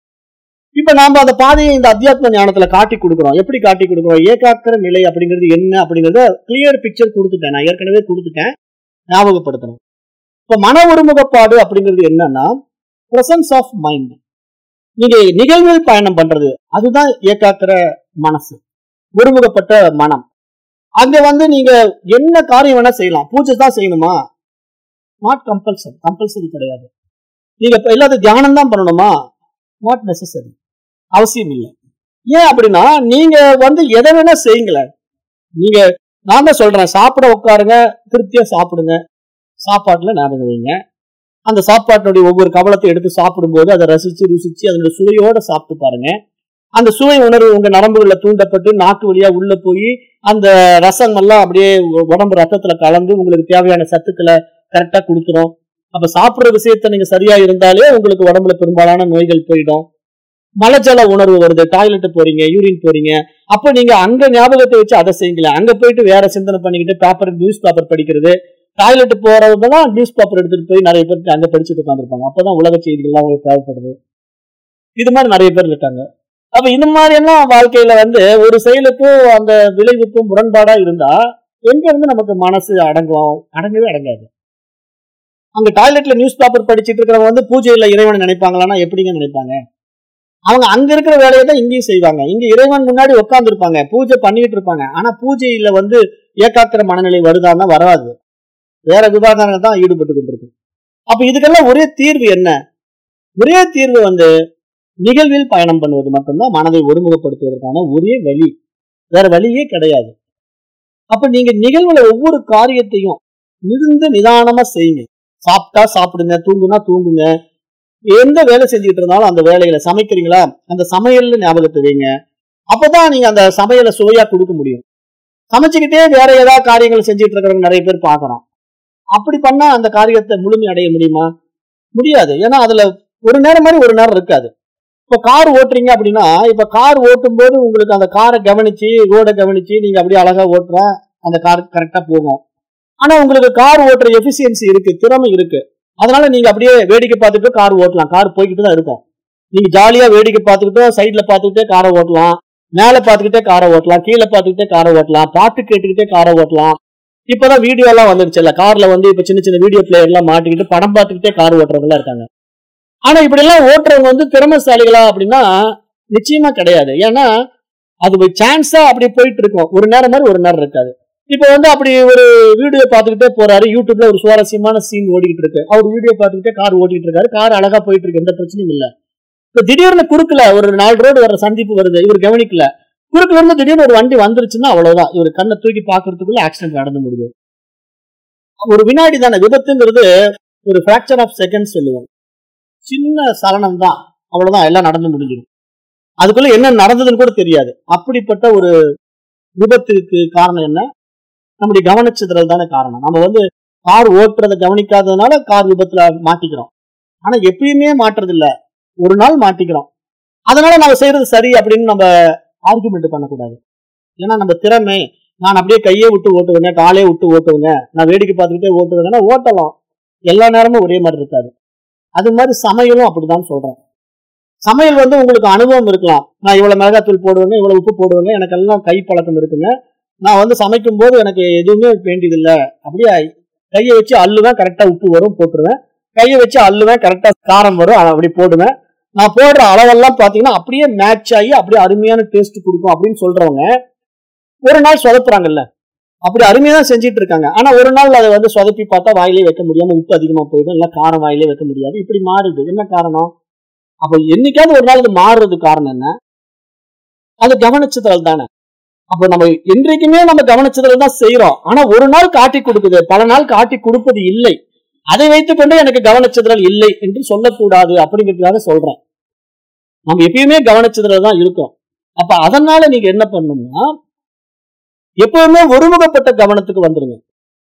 இப்ப நாம அந்த பாதையை இந்த அத்தியாத்ம ஞானத்துல காட்டி கொடுக்குறோம் எப்படி காட்டி கொடுக்குறோம் ஏகாக்கிர நிலை அப்படிங்கிறது என்ன அப்படிங்கறத கிளியர் பிக்சர் கொடுத்துட்டேன் நான் ஏற்கனவே கொடுத்துட்டேன் ஞாபகப்படுத்தணும் இப்ப மன ஒருமுகப்பாடு அப்படிங்கிறது என்னன்னா பிரசன்ஸ் ஆஃப் மைண்ட் நீங்க நிகழ்வில் பயணம் பண்றது அதுதான் ஏகாக்கிர மனசு ஒருமுகப்பட்ட மனம் அங்க வந்து நீங்க என்ன காரியம் வேணா செய்யலாம் பூஜை தான் செய்யணுமா நாட் கம்பல்சரி கம்பல்சரி கிடையாது நீங்க இப்ப எல்லாத்தையும் தியானம் தான் பண்ணணுமா நாட் நெசசரி அவசியம் இல்லை ஏன் அப்படின்னா நீங்க வந்து எதை வேணா செய்யுங்களேன் நீங்க நான் தான் சொல்றேன் சாப்பிட உட்காருங்க திருப்தியா சாப்பிடுங்க சாப்பாட்டுல ஞாபகம் வைங்க அந்த சாப்பாட்டினுடைய ஒவ்வொரு கவலத்தை எடுத்து சாப்பிடும்போது அதை ரசிச்சு ருசிச்சு அதனுடைய சுவையோட சாப்பிட்டு பாருங்க அந்த சுவை உணர்வு உங்க நரம்புகள்ல தூண்டப்பட்டு நாக்கு வழியா உள்ள போய் அந்த ரசம் எல்லாம் அப்படியே உடம்பு ரத்தத்துல கலந்து உங்களுக்கு தேவையான சத்துக்களை கரெக்டா கொடுத்துரும் அப்ப சாப்பிடுற விஷயத்த நீங்க சரியா இருந்தாலே உங்களுக்கு உடம்புல பெரும்பாலான நோய்கள் போயிடும் மலஜல உணர்வு வருது டாய்லெட் போறீங்க யூரின் போறீங்க அப்ப நீங்க அங்க ஞாபகத்தை வச்சு அதை செய்யுங்களேன் அங்க போயிட்டு வேற சிந்தனை பண்ணிக்கிட்டு பேப்பர் நியூஸ் பேப்பர் படிக்கிறது டாய்லெட் போறவங்க தான் நியூஸ் பேப்பர் எடுத்துட்டு போய் நிறைய பேர் அங்க படிச்சுட்டு உட்காந்துருப்பாங்க அப்பதான் உலக செய்திகள்லாம் அவங்களுக்கு தேவைப்படுது இது மாதிரி நிறைய பேர் இருக்காங்க அப்ப இந்த மாதிரி எல்லாம் வாழ்க்கையில வந்து ஒரு செயலுக்கும் அந்த விளைவுக்கும் முரண்பாடா இருந்தா எங்க இருந்து நமக்கு மனசு அடங்கும் அடங்கவே அடங்காது அங்க டாய்லெட்ல நியூஸ் பேப்பர் படிச்சிட்டு இருக்கிறவங்க வந்து பூஜையில இறைவனை நினைப்பாங்களான்னா எப்படிங்க நினைப்பாங்க அவங்க அங்க இருக்கிற வேலையை தான் இங்கேயும் செய்வாங்க இங்க இறைவன் முன்னாடி உட்கார்ந்து இருப்பாங்க பூஜை பண்ணிட்டு இருப்பாங்க ஆனா பூஜையில வந்து ஏகாத்திர மனநிலை வருதான்னா வராது வேற விவாதங்கள் தான் ஈடுபட்டு கொண்டிருக்கு அப்ப இதுக்கெல்லாம் ஒரே தீர்வு என்ன ஒரே தீர்வு வந்து நிகழ்வில் பயணம் பண்ணுவது மட்டும்தான் மனதை ஒருமுகப்படுத்துவதற்கான ஒரே வழி வேற வழியே கிடையாது அப்ப நீங்க நிகழ்வுல ஒவ்வொரு காரியத்தையும் இருந்து நிதானமா செய்யுங்க சாப்பிட்டா சாப்பிடுங்க தூங்குனா தூங்குங்க எந்த வேலை செஞ்சுட்டு இருந்தாலும் அந்த வேலையில சமைக்கிறீங்களா அந்த சமையல்ல ஞாபகத்தை வைங்க அப்பதான் நீங்க அந்த சமையலை சுவையா கொடுக்க முடியும் சமைச்சுக்கிட்டே வேற ஏதாவது காரியங்கள் செஞ்சுட்டு இருக்கிறவங்க நிறைய பேர் பாக்குறோம் அப்படி பண்ணா அந்த காரியத்தை முழுமை அடைய முடியுமா முடியாது ஏன்னா அதுல ஒரு நேரம் மாதிரி ஒரு நேரம் இருக்காது இப்ப கார் ஓட்டுறீங்க அப்படின்னா இப்ப கார் ஓட்டும் போது உங்களுக்கு அந்த காரை கவனிச்சு ரோட கவனிச்சு நீங்க அப்படியே அழகா ஓட்டுற அந்த கார் கரெக்டா போகும் ஆனா உங்களுக்கு கார் ஓட்டுற எஃபிசியன்சி இருக்கு திறமை இருக்கு அதனால நீங்க அப்படியே வேடிக்கை பார்த்துட்டு கார் ஓட்டலாம் கார் போய்கிட்டு தான் இருக்கும் நீங்க ஜாலியா வேடிக்கை பார்த்துக்கிட்டு சைட்ல பார்த்துக்கிட்டே காரை ஓட்டலாம் மேல பார்த்துக்கிட்டே காரை ஓட்டலாம் கீழே பார்த்துக்கிட்டே காரை ஓட்டலாம் பாட்டு கேட்டுக்கிட்டே காரை ஓட்டலாம் இப்பதான் வீடியோ எல்லாம் வந்துருச்சுல்ல கார்ல வந்து இப்ப சின்ன சின்ன வீடியோ பிளேயர் எல்லாம் மாட்டிக்கிட்டு படம் பார்த்துக்கிட்டே கார் ஓட்டுறவங்க எல்லாம் இருக்காங்க ஆனா இப்படி எல்லாம் ஓட்டுறவங்க வந்து திறமைசாலிகளா அப்படின்னா நிச்சயமா கிடையாது ஏன்னா அது சான்ஸா அப்படி போயிட்டு இருக்கும் ஒரு நேரம் மாதிரி ஒரு நேரம் இருக்காது இப்ப வந்து அப்படி ஒரு வீடியோ பார்த்துக்கிட்டே போறாரு யூடியூப்ல ஒரு சுவாரஸ்யமான சீன் ஓடிக்கிட்டு இருக்கு அவர் வீடியோ பார்த்துக்கிட்டே கார் ஓட்டிட்டு இருக்காரு கார் அழகா போயிட்டு இருக்கு எந்த பிரச்சனையும் இல்ல இப்ப திடீர்னு குறுக்கல ஒரு நாலு ரோடு வர சந்திப்பு வருது இவர் கவனிக்கல குறுக்குல இருந்து திடீர்னு ஒரு வண்டி வந்துருச்சுன்னா அவ்வளவுதான் இவர் கண்ணை தூக்கி பாக்குறதுக்குள்ள ஆக்சிடென்ட் நடந்து முடியும் ஒரு வினாடி தானே விபத்துங்கிறது ஒரு ஃபிராக்சர் ஆஃப் செகண்ட் சொல்லுவோம் சின்ன சலனம் தான் அவ்வளவுதான் எல்லாம் நடந்து முடிஞ்சிடும் அதுக்குள்ள என்ன நடந்ததுன்னு கூட தெரியாது அப்படிப்பட்ட ஒரு விபத்துக்கு காரணம் என்ன நம்முடைய கவனிச்சதுல தானே காரணம் நம்ம வந்து கார் ஓட்டுறதை கவனிக்காததுனால கார் விபத்துல மாட்டிக்கிறோம் ஆனா எப்பயுமே மாட்டுறது இல்ல ஒரு நாள் மாட்டிக்கிறோம் அதனால நம்ம செய்யறது சரி அப்படின்னு நம்ம ஆர்குமெண்ட் பண்ணக்கூடாது ஏன்னா நம்ம திறமை நான் அப்படியே கையே விட்டு ஓட்டுவேங்க காலே விட்டு ஓட்டுவேங்க நான் வேடிக்கை பார்த்துக்கிட்டே ஓட்டுவேங்கன்னா ஓட்டலாம் எல்லா நேரமும் ஒரே மாதிரி இருக்காது அது மாதிரி சமையலும் அப்படிதான் சொல்றேன் சமையல் வந்து உங்களுக்கு அனுபவம் இருக்கலாம் நான் இவ்வளவு மிளகாத்தூள் போடுவேங்க இவ்வளவு உப்பு போடுவேங்க எனக்கு எல்லாம் கை பழக்கம் இருக்குங்க நான் வந்து சமைக்கும் போது எனக்கு எதுவுமே வேண்டியதில்லை அப்படியே கையை வச்சு அள்ளுவேன் கரெக்டா உப்பு வரும் போட்டுருவேன் கையை வச்சு அள்ளுவேன் கரெக்டா காரம் வரும் அப்படி போடுவேன் நான் போடுற அளவெல்லாம் பாத்தீங்கன்னா அப்படியே மேட்ச் ஆகி அப்படியே அருமையான டேஸ்ட் கொடுக்கும் அப்படின்னு சொல்றவங்க ஒரு நாள் சொதப்புறாங்கல்ல அப்படி அருமையா தான் செஞ்சுட்டு இருக்காங்க ஆனா ஒரு நாள் அதை வந்து சொதப்பி பார்த்தா வாயிலே வைக்க முடியாம உப்பு அதிகமா போயிடும் இல்ல காரம் வாயிலே வைக்க முடியாது இப்படி மாறுது என்ன காரணம் அப்ப என்னைக்காவது ஒரு நாள் இது மாறுறது காரணம் என்ன அது கவனிச்சதால் தானே அப்ப நம்ம என்றைக்குமே நம்ம கவனிச்சதுல தான் செய்யறோம் ஆனா ஒரு நாள் காட்டி கொடுக்குது பல நாள் காட்டி கொடுப்பது இல்லை அதை வைத்துக் கொண்டு எனக்கு கவனிச்சதுல இல்லை என்று சொல்லக்கூடாது அப்படிங்கிறதுக்காக சொல்றேன் நம்ம எப்பயுமே கவனிச்சதுல தான் இருக்கோம் அப்ப அதனால நீங்க என்ன பண்ணணும்னா எப்பவுமே ஒருமுகப்பட்ட கவனத்துக்கு வந்துருங்க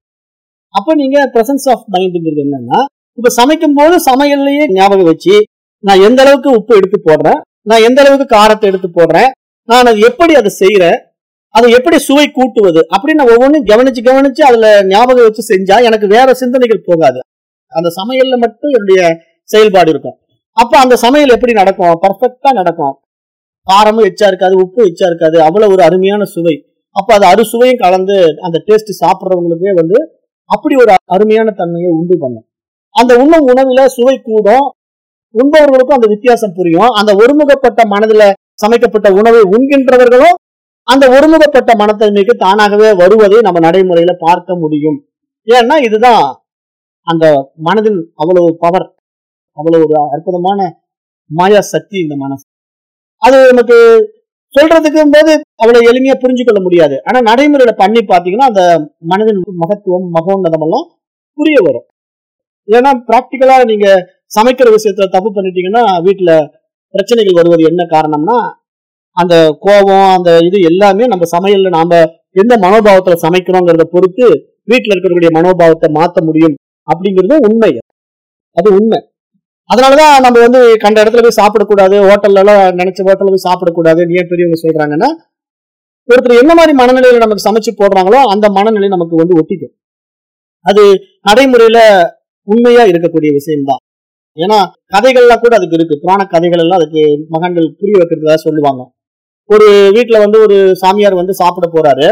அப்ப நீங்க பிரசன்ஸ் ஆஃப் மைண்ட்ங்கிறது என்னன்னா இப்ப சமைக்கும் போது சமையல்லையே ஞாபகம் வச்சு நான் எந்த அளவுக்கு உப்பு எடுத்து போடுறேன் நான் எந்த அளவுக்கு காரத்தை எடுத்து போடுறேன் நான் அது எப்படி அதை செய்யறேன் அதை எப்படி சுவை கூட்டுவது அப்படின்னு நான் ஒவ்வொன்றும் கவனிச்சு கவனிச்சு அதுல ஞாபகம் வச்சு செஞ்சா எனக்கு வேற சிந்தனைகள் போகாது அந்த சமையல்ல மட்டும் என்னுடைய செயல்பாடு இருக்கும் அப்ப அந்த சமையல் எப்படி நடக்கும் பர்ஃபெக்டா நடக்கும் காரமும் எச்சா இருக்காது உப்பு எச்சா இருக்காது அவ்வளவு ஒரு அருமையான சுவை அப்ப அது அறுசுவையும் கலந்து அந்த டேஸ்ட் சாப்பிட்றவங்களுக்கே வந்து அப்படி ஒரு அருமையான தன்மையை உண்டு பண்ணும் அந்த உண்ணும் உணவுல சுவை கூடும் உண்பவர்களுக்கும் அந்த வித்தியாசம் புரியும் அந்த ஒருமுகப்பட்ட மனதுல சமைக்கப்பட்ட உணவை உண்கின்றவர்களும் அந்த ஒருமுகப்பட்ட மனத்தன்மைக்கு தானாகவே வருவதை நம்ம நடைமுறையில பார்க்க முடியும் ஏன்னா இதுதான் அந்த மனதின் அவ்வளவு பவர் அவ்வளவு ஒரு அற்புதமான மாயா சக்தி இந்த மனசு அது நமக்கு சொல்றதுக்கு போது அவ்வளவு எளிமையா புரிஞ்சு கொள்ள முடியாது ஆனா நடைமுறையில பண்ணி பாத்தீங்கன்னா அந்த மனதின் மகத்துவம் மகோன்னதம் எல்லாம் புரிய வரும் ஏன்னா பிராக்டிக்கலா நீங்க சமைக்கிற விஷயத்துல தப்பு பண்ணிட்டீங்கன்னா வீட்டுல பிரச்சனைகள் வருவது என்ன காரணம்னா அந்த கோபம் அந்த இது எல்லாமே நம்ம சமையல்ல நாம எந்த மனோபாவத்துல சமைக்கிறோங்கிறத பொறுத்து வீட்டுல இருக்கிறவங்களுடைய மனோபாவத்தை மாத்த முடியும் அப்படிங்கிறது உண்மை அது உண்மை அதனாலதான் நம்ம வந்து கண்ட இடத்துல போய் சாப்பிடக்கூடாது ஹோட்டல்ல எல்லாம் நினைச்ச ஹோட்டல்ல போய் சாப்பிடக்கூடாது ஏன் பெரியவங்க சொல்றாங்கன்னா ஒருத்தர் என்ன மாதிரி மனநிலையில நமக்கு சமைச்சு போடுறாங்களோ அந்த மனநிலை நமக்கு வந்து ஒட்டிக்கும் அது நடைமுறையில உண்மையா இருக்கக்கூடிய விஷயம்தான் ஏன்னா கதைகள்லாம் கூட அதுக்கு இருக்கு புராண கதைகள் எல்லாம் அதுக்கு மகன்கள் புரிய வைக்கிறதா சொல்லுவாங்க ஒரு வீட்டுல வந்து ஒரு சாமியார் வந்து சாப்பிட போறாரு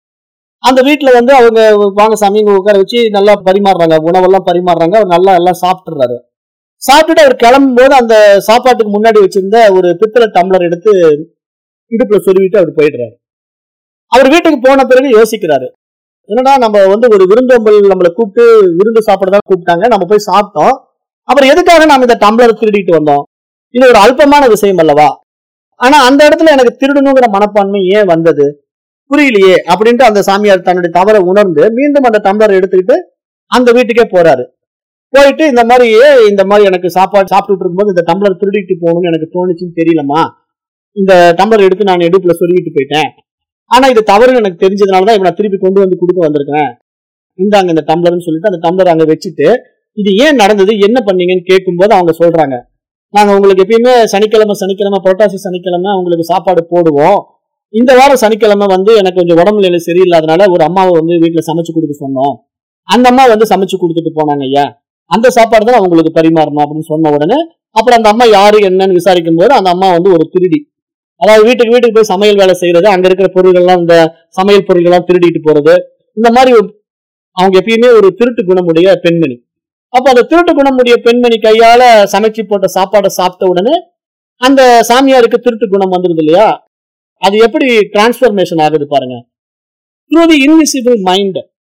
அந்த வீட்டுல வந்து அவங்க வாங்க சாமி இங்க உட்கார வச்சு நல்லா பரிமாறுறாங்க உணவெல்லாம் பரிமாறுறாங்க அவர் நல்லா எல்லாம் சாப்பிட்டுறாரு சாப்பிட்டுட்டு அவர் கிளம்பும் போது அந்த சாப்பாட்டுக்கு முன்னாடி வச்சிருந்த ஒரு பித்தளை டம்ளர் எடுத்து இடுப்புல சொருவிட்டு அவர் போயிடுறாரு அவர் வீட்டுக்கு போன பிறகு யோசிக்கிறாரு என்னடா நம்ம வந்து ஒரு விருந்தோம்பல் நம்மளை கூப்பிட்டு விருந்து சாப்பிடதான் கூப்பிட்டாங்க நம்ம போய் சாப்பிட்டோம் அப்புறம் எதுக்காக நாம இந்த டம்ளர் திருடிட்டு வந்தோம் இது ஒரு அல்பமான விஷயம் அல்லவா ஆனா அந்த இடத்துல எனக்கு திருடணுங்கிற மனப்பான்மை ஏன் வந்தது புரியலையே அப்படின்ட்டு அந்த சாமியார் தன்னுடைய தவறை உணர்ந்து மீண்டும் அந்த டம்ளர் எடுத்துக்கிட்டு அந்த வீட்டுக்கே போறாரு போயிட்டு இந்த மாதிரி ஏன் இந்த மாதிரி எனக்கு சாப்பாடு சாப்பிட்டுட்டு இருக்கும்போது இந்த டம்ளர் திருடிட்டு போகணும்னு எனக்கு தோணுச்சுன்னு தெரியலமா இந்த டம்ளர் எடுத்து நான் இடுப்புல சொருகிட்டு போயிட்டேன் ஆனா இது தவறுன்னு எனக்கு தெரிஞ்சதுனாலதான் இவனை திருப்பி கொண்டு வந்து கொடுக்க வந்திருக்கேன் இந்தாங்க இந்த டம்ளர்னு சொல்லிட்டு அந்த டம்ளர் அங்க வச்சுட்டு இது ஏன் நடந்தது என்ன பண்ணீங்கன்னு கேட்கும்போது அவங்க சொல்றாங்க நாங்க உங்களுக்கு எப்பயுமே சனிக்கிழமை சனிக்கிழமை புரட்டாசி சனிக்கிழமை உங்களுக்கு சாப்பாடு போடுவோம் இந்த வாரம் சனிக்கிழமை வந்து எனக்கு கொஞ்சம் உடம்பு நிலை சரியில்லாதனால ஒரு அம்மாவை வந்து வீட்டுல சமைச்சு கொடுக்க சொன்னோம் அந்த அம்மா வந்து சமைச்சு கொடுத்துட்டு போனாங்க ஐயா அந்த சாப்பாடு தான் உங்களுக்கு பரிமாறணும் அப்படின்னு சொன்ன உடனே அப்புறம் அந்த அம்மா யாரு என்னன்னு விசாரிக்கும் போது அந்த அம்மா வந்து ஒரு திருடி அதாவது வீட்டுக்கு வீட்டுக்கு போய் சமையல் வேலை செய்யறது அங்க இருக்கிற பொருள்கள்லாம் இந்த சமையல் பொருள்கள்லாம் திருடிட்டு போறது இந்த மாதிரி அவங்க எப்பயுமே ஒரு திருட்டு குணமுடைய பெண்மணி அப்ப அந்த திருட்டு குணமுடைய பெண்மணி கையால சமைச்சு போட்ட சாப்பாடை சாப்பிட்ட உடனே அந்த சாமியாருக்கு திருட்டு குணம் வந்துருது இல்லையா அது எப்படி டிரான்ஸ்பர்மேஷன் ஆகுது பாருங்க த்ரூ தி இன்விசிபிள் மைண்ட்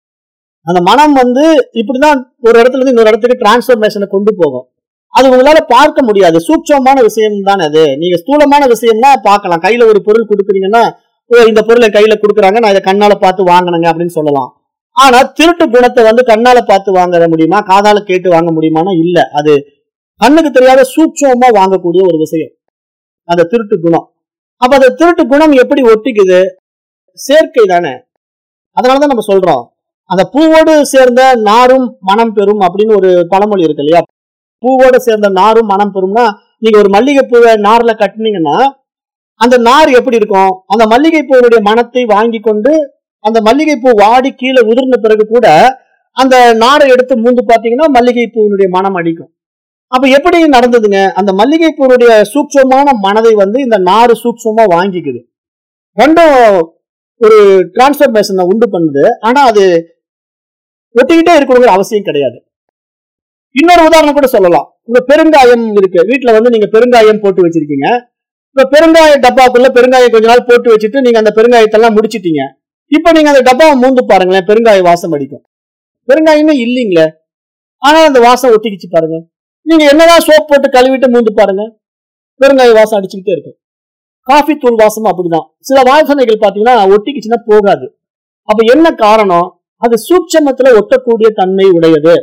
அந்த மனம் வந்து இப்படிதான் ஒரு இடத்துல இருந்து இன்னொரு இடத்துக்கு டிரான்ஸ்பர்மேஷனை கொண்டு போகும் அது உங்களால பார்க்க முடியாது சூட்சமான விஷயம் தானே அது நீங்க ஸ்தூலமான விஷயம்னா பார்க்கலாம் கையில ஒரு பொருள் கொடுக்குறீங்கன்னா ஓ இந்த பொருளை கையில கொடுக்குறாங்க நான் இதை கண்ணால பார்த்து வாங்கினேங்க அப்படின்னு சொல்லலாம் ஆனா திருட்டு குணத்தை வந்து கண்ணால பார்த்து வாங்க முடியுமா காதால கேட்டு வாங்க முடியுமானா இல்ல அது கண்ணுக்கு தெரியாத சூட்சமா வாங்கக்கூடிய ஒரு விஷயம் அந்த திருட்டு குணம் அப்ப அந்த திருட்டு குணம் எப்படி ஒட்டிக்குது சேர்க்கை தானே அதனாலதான் நம்ம சொல்றோம் அந்த பூவோடு சேர்ந்த நாரும் மனம் பெறும் அப்படின்னு ஒரு பழமொழி இருக்கு இல்லையா பூவோடு சேர்ந்த நாரும் மனம் பெறும்னா நீங்க ஒரு மல்லிகை பூவை நார்ல கட்டினீங்கன்னா அந்த நார் எப்படி இருக்கும் அந்த மல்லிகை பூவுடைய மனத்தை வாங்கி கொண்டு அந்த மல்லிகை பூ வாடி கீழே உதிர்ந்த பிறகு கூட அந்த நாரை எடுத்து மூந்து பார்த்தீங்கன்னா மல்லிகை பூவினுடைய மனம் அடிக்கும் அப்ப எப்படி நடந்ததுங்க அந்த மல்லிகை பூவுடைய சூட்சமான மனதை வந்து இந்த நாறு சூட்சமா வாங்கிக்குது ரெண்டும் ஒரு டிரான்ஸ்பர்மேஷனை உண்டு பண்ணுது ஆனா அது ஒட்டிக்கிட்டே இருக்கணுங்கிற அவசியம் கிடையாது இன்னொரு உதாரணம் கூட சொல்லலாம் உங்க பெருங்காயம் இருக்கு வீட்டுல வந்து நீங்க பெருங்காயம் போட்டு வச்சிருக்கீங்க இப்ப பெருங்காய டப்பாக்குள்ள பெருங்காயம் கொஞ்ச நாள் போட்டு வச்சுட்டு நீங்க அந்த பெருங்காயத்தெல்லாம் முடிச்சிட்டீங்க இப்ப நீங்க அந்த டப்பாவை மூந்து பாருங்களேன் பெருங்காய வாசம் அடிக்கும் பெருங்காயமே இல்லைங்களே ஆனா அந்த வாசம் ஒட்டிக்கிச்சு பாருங்க நீங்க என்னதான் சோப் போட்டு கழுவிட்டு மூந்து பாருங்க பெருங்காய வாசம் அடிச்சுக்கிட்டே இருக்கும் காஃபி தூள் வாசமும் அப்படிதான் சில வாசனைகள் பாத்தீங்கன்னா ஒட்டிக்கிச்சுன்னா போகாது அப்ப என்ன காரணம் அது சூட்சமத்துல ஒட்டக்கூடிய தன்மை உடையது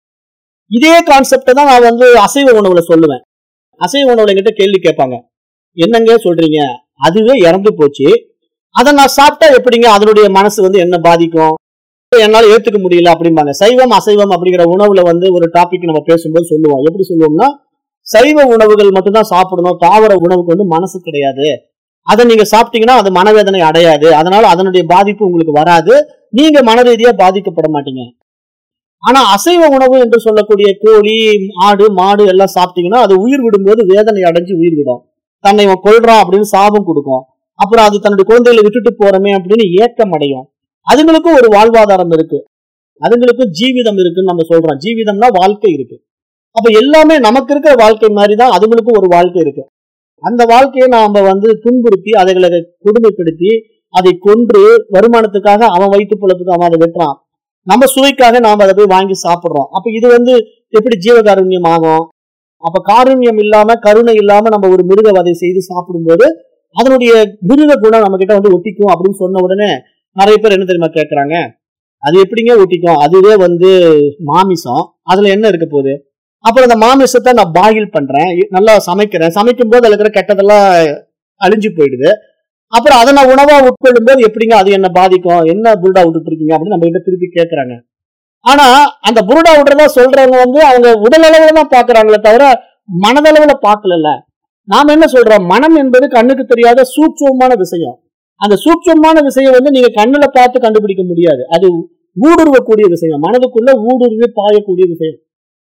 இதே கான்செப்ட தான் நான் வந்து அசைவ உணவுல சொல்லுவேன் அசைவ உணவுல என்கிட்ட கேள்வி கேட்பாங்க என்னங்க சொல்றீங்க அதுவே இறந்து போச்சு அதை நான் சாப்பிட்டா எப்படிங்க அதனுடைய மனசு வந்து என்ன பாதிக்கும் என்னால ஏத்துக்க முடியல அப்படிம்பாங்க சைவம் அசைவம் அப்படிங்கிற உணவுல வந்து ஒரு டாபிக் நம்ம பேசும்போது சொல்லுவோம் எப்படி சொல்லுவோம்னா சைவ உணவுகள் மட்டும்தான் சாப்பிடணும் தாவர உணவுக்கு வந்து மனசு கிடையாது அதை நீங்க சாப்பிட்டீங்கன்னா அது மனவேதனை அடையாது அதனால அதனுடைய பாதிப்பு உங்களுக்கு வராது நீங்க மன ரீதியா பாதிக்கப்பட மாட்டீங்க ஆனா அசைவ உணவு என்று சொல்லக்கூடிய கோழி ஆடு மாடு எல்லாம் சாப்பிட்டீங்கன்னா அது உயிர் விடும்போது வேதனை அடைஞ்சு உயிர் விடும் தன்னை இவன் கொல்றான் அப்படின்னு சாபம் கொடுக்கும் அப்புறம் அது தன்னுடைய குழந்தைகளை விட்டுட்டு போறமே அப்படின்னு ஏக்கம் அடையும் அதுங்களுக்கும் ஒரு வாழ்வாதாரம் இருக்கு அதுங்களுக்கும் ஜீவிதம் இருக்குன்னு நம்ம சொல்றோம் ஜீவிதம்னா வாழ்க்கை இருக்கு அப்ப எல்லாமே நமக்கு இருக்கிற வாழ்க்கை மாதிரி தான் அதுங்களுக்கும் ஒரு வாழ்க்கை இருக்கு அந்த வாழ்க்கையை நாம வந்து துன்புறுத்தி அதைகளை கொடுமைப்படுத்தி அதை கொன்று வருமானத்துக்காக அவன் வயிற்று பிழப்புக்கு அவன் அதை வெட்டுறான் நம்ம சுவைக்காக நாம அதை போய் வாங்கி சாப்பிடுறோம் அப்ப இது வந்து எப்படி ஜீவகாருண்யம் ஆகும் அப்ப காருண்யம் இல்லாம கருணை இல்லாம நம்ம ஒரு மிருக வதை செய்து சாப்பிடும்போது அதனுடைய மிருக குணம் நம்ம கிட்ட வந்து ஒட்டிக்கும் அப்படின்னு சொன்ன உடனே நிறைய பேர் என்ன தெரியுமா கேட்கறாங்க அது எப்படிங்க ஒட்டிக்கும் அதுவே வந்து மாமிசம் அதுல என்ன இருக்க போகுது அப்புறம் அந்த மாமிசத்தை நான் பாயில் பண்றேன் நல்லா சமைக்கிறேன் சமைக்கும் போது அதுல இருக்கிற கெட்டதெல்லாம் அழிஞ்சு போயிடுது அப்புறம் அதை நான் உணவா உட்கொள்ளும் போது எப்படிங்க அது என்ன பாதிக்கும் என்ன புருடா விட்டுட்டு இருக்கீங்க அப்படின்னு நம்ம கிட்ட திருப்பி கேட்கறாங்க ஆனா அந்த புருடா விடுறதா சொல்றவங்க வந்து அவங்க உடல் அளவுல தான் பாக்குறாங்களே தவிர மனதளவுல பார்க்கல நாம என்ன சொல்றோம் மனம் என்பது கண்ணுக்கு தெரியாத சூட்சமான விஷயம் அந்த சூட்சமான விஷயம் வந்து நீங்க கண்ணுல பார்த்து கண்டுபிடிக்க முடியாது அது ஊடுருவக்கூடிய விஷயம் மனதுக்குள்ள ஊடுருவி பாயக்கூடிய விஷயம்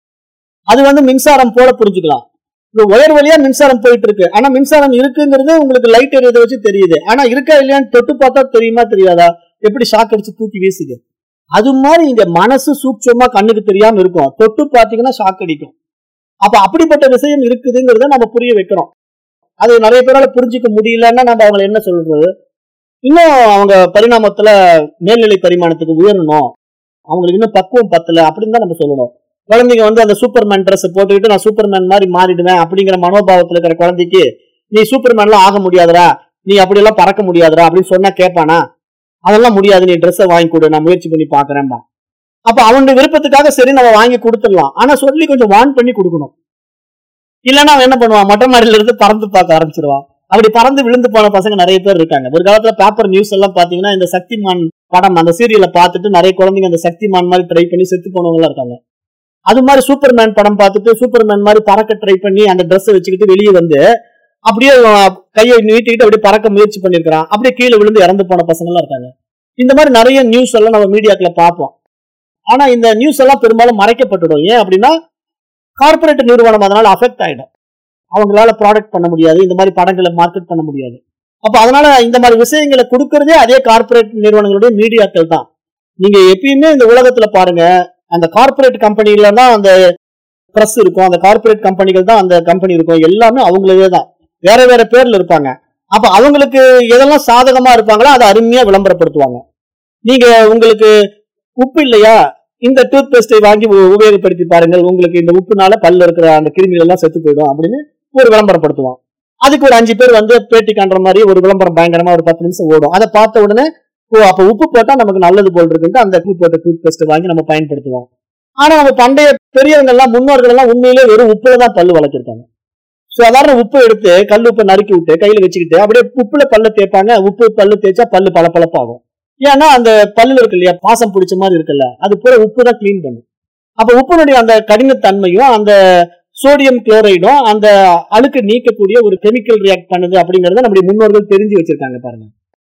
அது வந்து மின்சாரம் போல புரிஞ்சுக்கலாம் இந்த ஒயர் வழியா மின்சாரம் போயிட்டு இருக்கு ஆனா மின்சாரம் இருக்குங்கிறது உங்களுக்கு லைட் எரியதை வச்சு தெரியுது ஆனா இருக்கா இல்லையான்னு தொட்டு பார்த்தா தெரியுமா தெரியாதா எப்படி ஷாக் அடிச்சு தூக்கி வீசுது அது மாதிரி இங்க மனசு சூட்சமா கண்ணுக்கு தெரியாம இருக்கும் தொட்டு பார்த்தீங்கன்னா ஷாக் அடிக்கும் அப்ப அப்படிப்பட்ட விஷயம் இருக்குதுங்கிறத நம்ம புரிய வைக்கிறோம் அது நிறைய பேரால புரிஞ்சுக்க முடியலன்னா நம்ம அவங்களை என்ன சொல்றது இன்னும் அவங்க பரிணாமத்துல மேல்நிலை பரிமாணத்துக்கு உயரணும் அவங்களுக்கு இன்னும் பக்குவம் பத்தல அப்படின்னு தான் நம்ம சொல்லணும் குழந்தைங்க வந்து அந்த சூப்பர்மேன் ட்ரெஸ் போட்டுக்கிட்டு நான் சூப்பர்மேன் மாதிரி மாறிடுவேன் அப்படிங்கிற மனோபாவத்துல இருக்கிற குழந்தைக்கு நீ சூப்பர்மேன்லாம் ஆக முடியாதுடா நீ அப்படியெல்லாம் பறக்க முடியாதுடா அப்படின்னு சொன்னா கேட்பானா அதெல்லாம் முடியாது நீ ட்ரெஸ்ஸை வாங்கி கொடு நான் முயற்சி பண்ணி பாக்குறேன்பா அப்ப அவனுடைய விருப்பத்துக்காக சரி நம்ம வாங்கி கொடுத்துடலாம் ஆனா சொல்லி கொஞ்சம் வான் பண்ணி கொடுக்கணும் இல்லைன்னா அவன் என்ன பண்ணுவான் மொட்டை மாடியில இருந்து பறந்து பார்க்க ஆரம்பிச்சிருவான் அப்படி பறந்து விழுந்து போன பசங்க நிறைய பேர் இருக்காங்க ஒரு காலத்துல பேப்பர் நியூஸ் எல்லாம் பாத்தீங்கன்னா இந்த சக்திமான் படம் அந்த சீரியலை பார்த்துட்டு நிறைய குழந்தைங்க அந்த சக்திமான் மாதிரி ட்ரை பண்ணி செத்து போனவங்க எல்லாம் இருக்காங்க அது மாதிரி சூப்பர்மேன் படம் பார்த்துட்டு சூப்பர்மேன் மாதிரி பறக்க ட்ரை பண்ணி அந்த ட்ரெஸ் வச்சுக்கிட்டு வெளியே வந்து அப்படியே கையை நீட்டிக்கிட்டு அப்படியே பறக்க முயற்சி பண்ணிருக்கிறான் அப்படியே கீழே விழுந்து இறந்து போன பசங்க எல்லாம் இருக்காங்க இந்த மாதிரி நிறைய நியூஸ் எல்லாம் நம்ம மீடியாக்களை பார்ப்போம் ஆனா இந்த நியூஸ் எல்லாம் பெரும்பாலும் மறைக்கப்பட்டுடும் ஏன் அப்படின்னா கார்பரேட் நிறுவனம் அதனால அஃபெக்ட் ஆயிடும் அவங்களால ப்ராடக்ட் பண்ண முடியாது இந்த மாதிரி படங்களை மார்க்கெட் பண்ண முடியாது அப்ப அதனால இந்த மாதிரி விஷயங்களை கொடுக்கறதே அதே கார்பரேட் நிறுவனங்களுடைய மீடியாக்கள் தான் நீங்க எப்பயுமே இந்த உலகத்துல பாருங்க அந்த கார்பரேட் கம்பெனில தான் அந்த பிரஸ் இருக்கும் அந்த கார்பரேட் கம்பெனிகள் தான் அந்த கம்பெனி இருக்கும் எல்லாமே அவங்களவே தான் வேற வேற பேர்ல இருப்பாங்க அப்ப அவங்களுக்கு எதெல்லாம் சாதகமா இருப்பாங்களோ அதை அருமையா விளம்பரப்படுத்துவாங்க நீங்க உங்களுக்கு உப்பு இல்லையா இந்த டூத் பேஸ்டை வாங்கி உ- உபயோகப்படுத்தி பாருங்கள் உங்களுக்கு இந்த உப்புனால பல்ல இருக்கிற அந்த கிருமிகள் எல்லாம் செத்து போயிடும் அப்படின்னு ஒரு விளம்பரப்படுத்துவான் அதுக்கு ஒரு அஞ்சு பேர் வந்து பேட்டி காண்ற மாதிரி ஒரு விளம்பரம் பயங்கரமா ஒரு பத்து நிமிஷம் ஓடும் அதை பார்த்த உடனே ஓ அப்ப உப்பு போட்டா நமக்கு நல்லது போல் இருக்குன்ட்டு அந்த உப்பு போட்ட டூத் பேஸ்ட் வாங்கி நம்ம பயன்படுத்துவோம் ஆனா நம்ம பண்டைய பெரியவங்க எல்லாம் முன்னோர்கள் எல்லாம் உண்மையிலே வெறும் உப்புல தான் பல்லு வளர்த்திருக்காங்க சாதாரண உப்பு எடுத்து கல் உப்பை நறுக்கி விட்டு கையில வச்சுக்கிட்டு அப்படியே உப்புல பல்ல தேய்ப்பாங்க உப்பு பல்லு தேய்ச்சா பல்லு பளபளப்பாகும் ஏன்னா அந்த பல்லுல இருக்கு இல்லையா பாசம் பிடிச்ச மாதிரி இருக்குல்ல அது பூரா உப்பு தான் கிளீன் பண்ணும் அப்ப உப்பினுடைய அந்த கடினத்தன்மையும் அந்த சோடியம் குளோரைடும் அந்த அழுக்கு நீக்கக்கூடிய ஒரு கெமிக்கல் ரியாக்ட் பண்ணுது அப்படிங்கறத நம்முடைய முன்னோர்கள் தெரிஞ்சு வச்சிருக்காங்க பாருங்க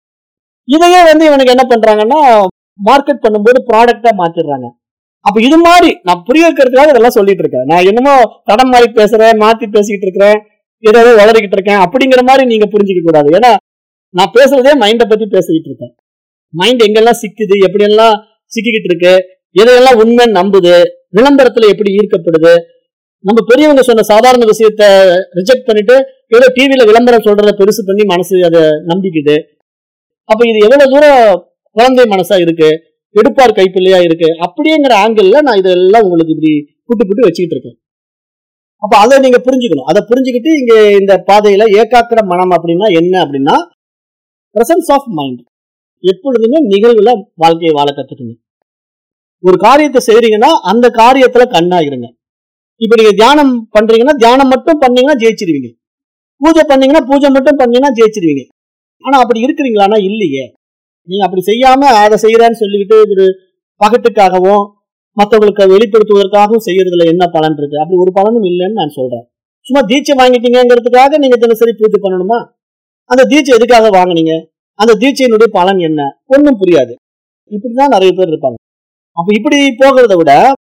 இதையே வந்து இவனுக்கு என்ன பண்றாங்கன்னா மார்க்கெட் பண்ணும்போது ப்ராடக்டா மாத்திடுறாங்க அப்ப இது மாதிரி நான் புரிய வைக்கிறதுக்காக இதெல்லாம் சொல்லிட்டு இருக்கேன் நான் என்னமோ கடன் மாதிரி பேசுறேன் மாத்தி பேசிக்கிட்டு இருக்கிறேன் ஏதோ ஏதோ வளரிக்கிட்டு இருக்கேன் அப்படிங்கிற மாதிரி நீங்க புரிஞ்சுக்க கூடாது ஏன்னா நான் பேசுறதே மைண்டை பத்தி பேசிக்கிட்டு இருக்கேன் மைண்ட் எங்கெல்லாம் சிக்குது எப்படியெல்லாம் சிக்கிக்கிட்டு இருக்கு எதையெல்லாம் உண்மை நம்புது விளம்பரத்துல எப்படி ஈர்க்கப்படுது நம்ம பெரியவங்க சொன்ன சாதாரண விஷயத்த ரிஜெக்ட் பண்ணிட்டு ஏதோ டிவியில விளம்பரம் சொல்றத பெருசு பண்ணி மனசு அதை நம்பிக்குது அப்ப இது எவ்வளவு தூரம் குழந்தை மனசா இருக்கு எடுப்பார் கைப்பிள்ளையா இருக்கு அப்படிங்கிற ஆங்கிள் நான் இதெல்லாம் உங்களுக்கு இப்படி புட்டு புட்டு வச்சுக்கிட்டு இருக்கேன் அப்ப அதை நீங்க புரிஞ்சுக்கணும் அதை புரிஞ்சுக்கிட்டு இங்க இந்த பாதையில ஏகாக்கிர மனம் அப்படின்னா என்ன அப்படின்னா பிரசன்ஸ் ஆஃப் மைண்ட் எப்பொழுதுமே நிகழ்வுல வாழ்க்கையை வாழ கத்துக்கணும் ஒரு காரியத்தை செய்றீங்கன்னா அந்த காரியத்துல கண்ணாயிருங்க இப்ப நீங்க தியானம் பண்றீங்கன்னா தியானம் மட்டும் பண்ணீங்கன்னா ஜெயிச்சிருவீங்க பூஜை பண்ணீங்கன்னா பூஜை மட்டும் பண்ணீங்கன்னா ஜெயிச்சிருவீங்க ஆனா அப்படி இருக்கிறீங்களான்னா இல்லையே நீங்க அப்படி செய்யாம அதை செய்யறேன்னு சொல்லிக்கிட்டு ஒரு பகட்டுக்காகவும் மற்றவங்களுக்கு வெளிப்படுத்துவதற்காகவும் செய்யறதுல என்ன பலன் இருக்கு அப்படி ஒரு பலனும் இல்லைன்னு நான் சொல்றேன் சும்மா தீட்சை வாங்கிட்டீங்கிறதுக்காக நீங்க தினசரி பூஜை பண்ணணுமா அந்த தீட்சை எதுக்காக வாங்குனீங்க அந்த தீட்சையினுடைய பலன் என்ன ஒன்றும் புரியாது இப்படிதான் நிறைய பேர் இருப்பாங்க அப்ப இப்படி போகிறத விட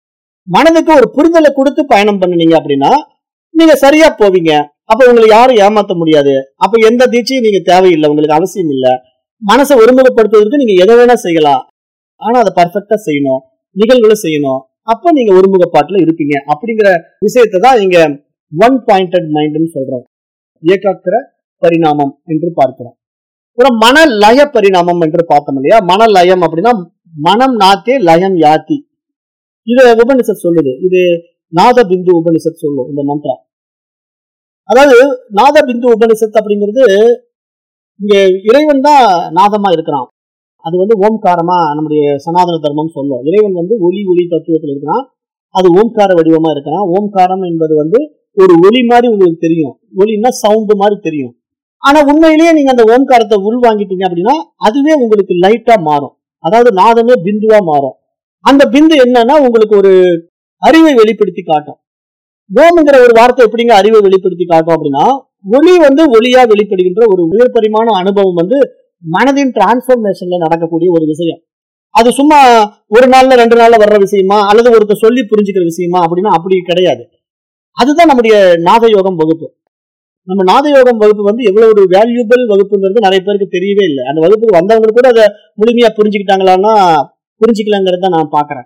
மனதுக்கு ஒரு புரிதலை கொடுத்து பயணம் பண்ணுனீங்க அப்படின்னா நீங்க சரியா போவீங்க அப்ப உங்களை யாரும் ஏமாத்த முடியாது அப்ப எந்த தீட்சையும் நீங்க தேவையில்லை உங்களுக்கு அவசியம் இல்ல மனசை ஒருமுகப்படுத்துவதற்கு நீங்க எதை வேணா செய்யலாம் ஆனா அதை பர்ஃபெக்டா செய்யணும் நிகழ்வுகளை செய்யணும் அப்ப நீங்க ஒருமுகப்பாட்டுல இருப்பீங்க அப்படிங்கிற விஷயத்தை தான் இங்க ஒன் பாயிண்டட் மைண்ட்னு சொல்றோம் ஏகாக்கிர பரிணாமம் என்று பார்க்கிறோம் ஒரு மன லய பரிணாமம் என்று பார்த்தோம் இல்லையா மன லயம் அப்படின்னா மனம் நாத்தே லயம் யாத்தி இது உபனிஷத் சொல்லுது இது நாத பிந்து உபனிஷத் சொல்லும் இந்த மந்திரம் அதாவது நாத பிந்து உபனிஷத் அப்படிங்கிறது இங்க இறைவன் தான் நாதமா இருக்கிறான் அது வந்து ஓம்காரமா நம்முடைய சனாதன தர்மம் சொல்லும் இறைவன் வந்து ஒளி ஒளி தத்துவத்தில் இருக்கிறான் அது ஓம்கார வடிவமா இருக்கிறான் ஓம்காரம் என்பது வந்து ஒரு ஒளி மாதிரி உங்களுக்கு தெரியும் ஒளின்னா சவுண்டு மாதிரி தெரியும் ஆனா உண்மையிலேயே நீங்க அந்த ஓம்காரத்தை உள்வாங்கிட்டீங்க அப்படின்னா அதுவே உங்களுக்கு லைட்டா மாறும் அதாவது நாதமே பிந்துவா மாறும் அந்த பிந்து என்னன்னா உங்களுக்கு ஒரு அறிவை வெளிப்படுத்தி காட்டும் ஓம்ங்கிற ஒரு வார்த்தை எப்படிங்க அறிவை வெளிப்படுத்தி காட்டும் அப்படின்னா ஒளி வந்து ஒளியா வெளிப்படுகின்ற ஒரு உயர்பரிமாண அனுபவம் வந்து மனதின் டிரான்ஸ்பர்மேஷன்ல நடக்கக்கூடிய ஒரு விஷயம் அது சும்மா ஒரு நாள்ல ரெண்டு நாள்ல வர்ற விஷயமா அல்லது ஒருத்தர் சொல்லி புரிஞ்சுக்கிற விஷயமா அப்படின்னா அப்படி கிடையாது அதுதான் நம்முடைய நாதயோகம் வகுப்பு நம்ம நாதயோகம் வகுப்பு வந்து எவ்வளவு ஒரு வேல்யூபிள் வகுப்புங்கிறது நிறைய பேருக்கு தெரியவே இல்லை அந்த வகுப்புக்கு வந்தவங்க கூட அதை முழுமையா புரிஞ்சுக்கிட்டாங்களான்னா புரிஞ்சுக்கலங்கிறத தான் நான் பாக்குறேன்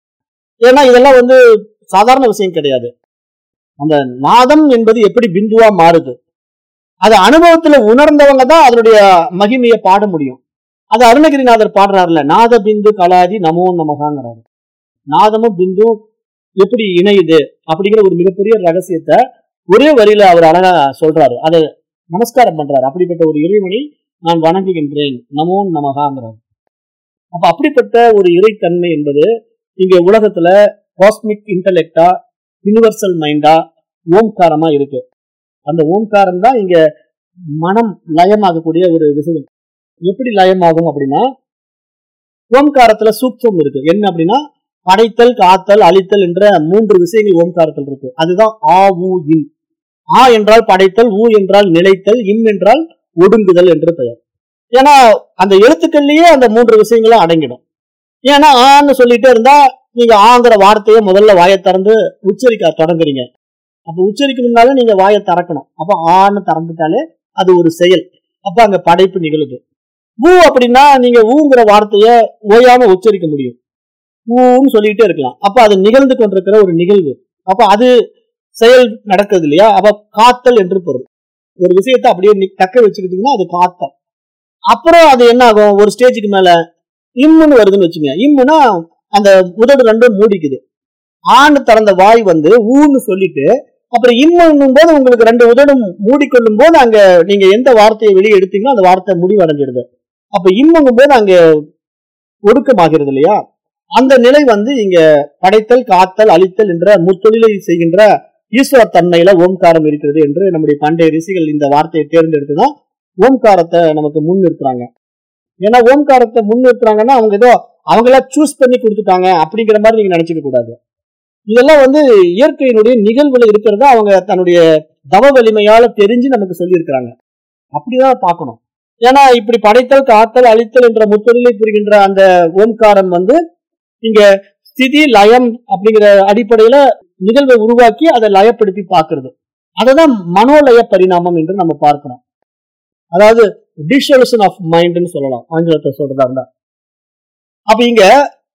ஏன்னா இதெல்லாம் வந்து சாதாரண விஷயம் கிடையாது அந்த நாதம் என்பது எப்படி பிந்துவா மாறுது அது அனுபவத்துல உணர்ந்தவங்க தான் அதனுடைய மகிமையை பாட முடியும் அது அருணகிரிநாதர் பாடுறாருல நாத பிந்து கலாதி நமோ நமகாங்கிறாரு நாதமும் பிந்தும் எப்படி இணையுது அப்படிங்கிற ஒரு மிகப்பெரிய ரகசியத்தை ஒரே வரியில அவர் அழகா சொல்றாரு அதை நமஸ்காரம் பண்றாரு அப்படிப்பட்ட ஒரு இறைவனை நான் வணங்குகின்றேன் நமோ நமகாங்கிறார் அப்ப அப்படிப்பட்ட ஒரு இறைத்தன்மை என்பது இங்க உலகத்துல காஸ்மிக் இன்டலெக்டா யூனிவர்சல் மைண்டா ஓம்காரமா இருக்கு அந்த ஓம்காரம் தான் இங்க மனம் லயமாகக்கூடிய ஒரு விஷயம் எப்படி லயமாகும் அப்படின்னா ஓம்காரத்துல சூக்ஷம் இருக்கு என்ன அப்படின்னா படைத்தல் காத்தல் அழித்தல் என்ற மூன்று விஷயங்கள் ஓம்காரத்தில் இருக்கு அதுதான் ஆ ஊ இம் ஆ என்றால் படைத்தல் ஊ என்றால் நிலைத்தல் இம் என்றால் ஒடுங்குதல் என்று பெயர் ஏன்னா அந்த எழுத்துக்கள்லயே அந்த மூன்று விஷயங்களும் அடங்கிடும் ஏன்னா ஆன்னு சொல்லிட்டே இருந்தா நீங்க ஆங்கிற வார்த்தையை முதல்ல வாயை திறந்து உச்சரிக்க தொடங்குறீங்க அப்ப உச்சரிக்கணும்னாலும் நீங்க வாயை திறக்கணும் அப்ப ஆன்னு திறந்துட்டாலே அது ஒரு செயல் அப்ப அங்க படைப்பு நிகழுது ஊ அப்படின்னா நீங்க ஊங்கிற வார்த்தைய ஓயாம உச்சரிக்க முடியும் ஊன்னு சொல்லிட்டே இருக்கலாம் அப்ப அது நிகழ்ந்து கொண்டிருக்கிற ஒரு நிகழ்வு அப்ப அது செயல் நடக்குது இல்லையா அப்ப காத்தல் என்று பொருள் ஒரு விஷயத்தை அப்படியே நி- தக்க வச்சுக்கிட்டீங்கன்னா அது காத்தல் அப்புறம் அது என்ன ஆகும் ஒரு ஸ்டேஜுக்கு மேல இம்முன்னு வருதுன்னு வச்சுங்க இம்முன்னா அந்த உதடு ரெண்டும் மூடிக்குது ஆண்டு திறந்த வாய் வந்து ஊன்னு சொல்லிட்டு அப்புறம் இம்முன்னும் போது உங்களுக்கு ரெண்டு உதடும் மூடிக்கொள்ளும் போது அங்க நீங்க எந்த வார்த்தையை வெளியே எடுத்தீங்களோ அந்த வார்த்தை முடிவடைஞ்சிடுது அப்ப இம்முங்கும் போது அங்க ஒடுக்கமாகிறது இல்லையா அந்த நிலை வந்து இங்க படைத்தல் காத்தல் அழித்தல் என்ற முத்தொழிலை செய்கின்ற ஈஸ்வர தன்மையில ஓம்காரம் இருக்கிறது என்று நம்முடைய பண்டைய ரிஷிகள் இந்த வார்த்தையை தேர்ந்தெடுத்துதான் ஓம்காரத்தை நமக்கு முன் நிறுத்துறாங்க ஏன்னா ஓம்காரத்தை முன் நிறுத்துறாங்கன்னா அவங்க ஏதோ அவங்களா சூஸ் பண்ணி கொடுத்துட்டாங்க அப்படிங்கிற மாதிரி நீங்க நினைச்சுக்க கூடாது இதெல்லாம் வந்து இயற்கையினுடைய நிகழ்வுல இருக்கிறத அவங்க தன்னுடைய தவ வலிமையால தெரிஞ்சு நமக்கு சொல்லியிருக்கிறாங்க அப்படிதான் பார்க்கணும் ஏன்னா இப்படி படைத்தல் காத்தல் அழித்தல் என்ற முத்தொழிலை புரிகின்ற அந்த ஓம்காரம் வந்து இங்க ஸ்திதி லயம் அப்படிங்கிற அடிப்படையில நிகழ்வை உருவாக்கி அதை லயப்படுத்தி பார்க்கிறது அததான் மனோலய பரிணாமம் என்று நம்ம பார்க்கணும் அதாவது டிசொலுஷன் ஆஃப் மைண்ட்னு சொல்லலாம் ஆங்கிலத்தை சொல்றதா இருந்தா அப்ப இங்க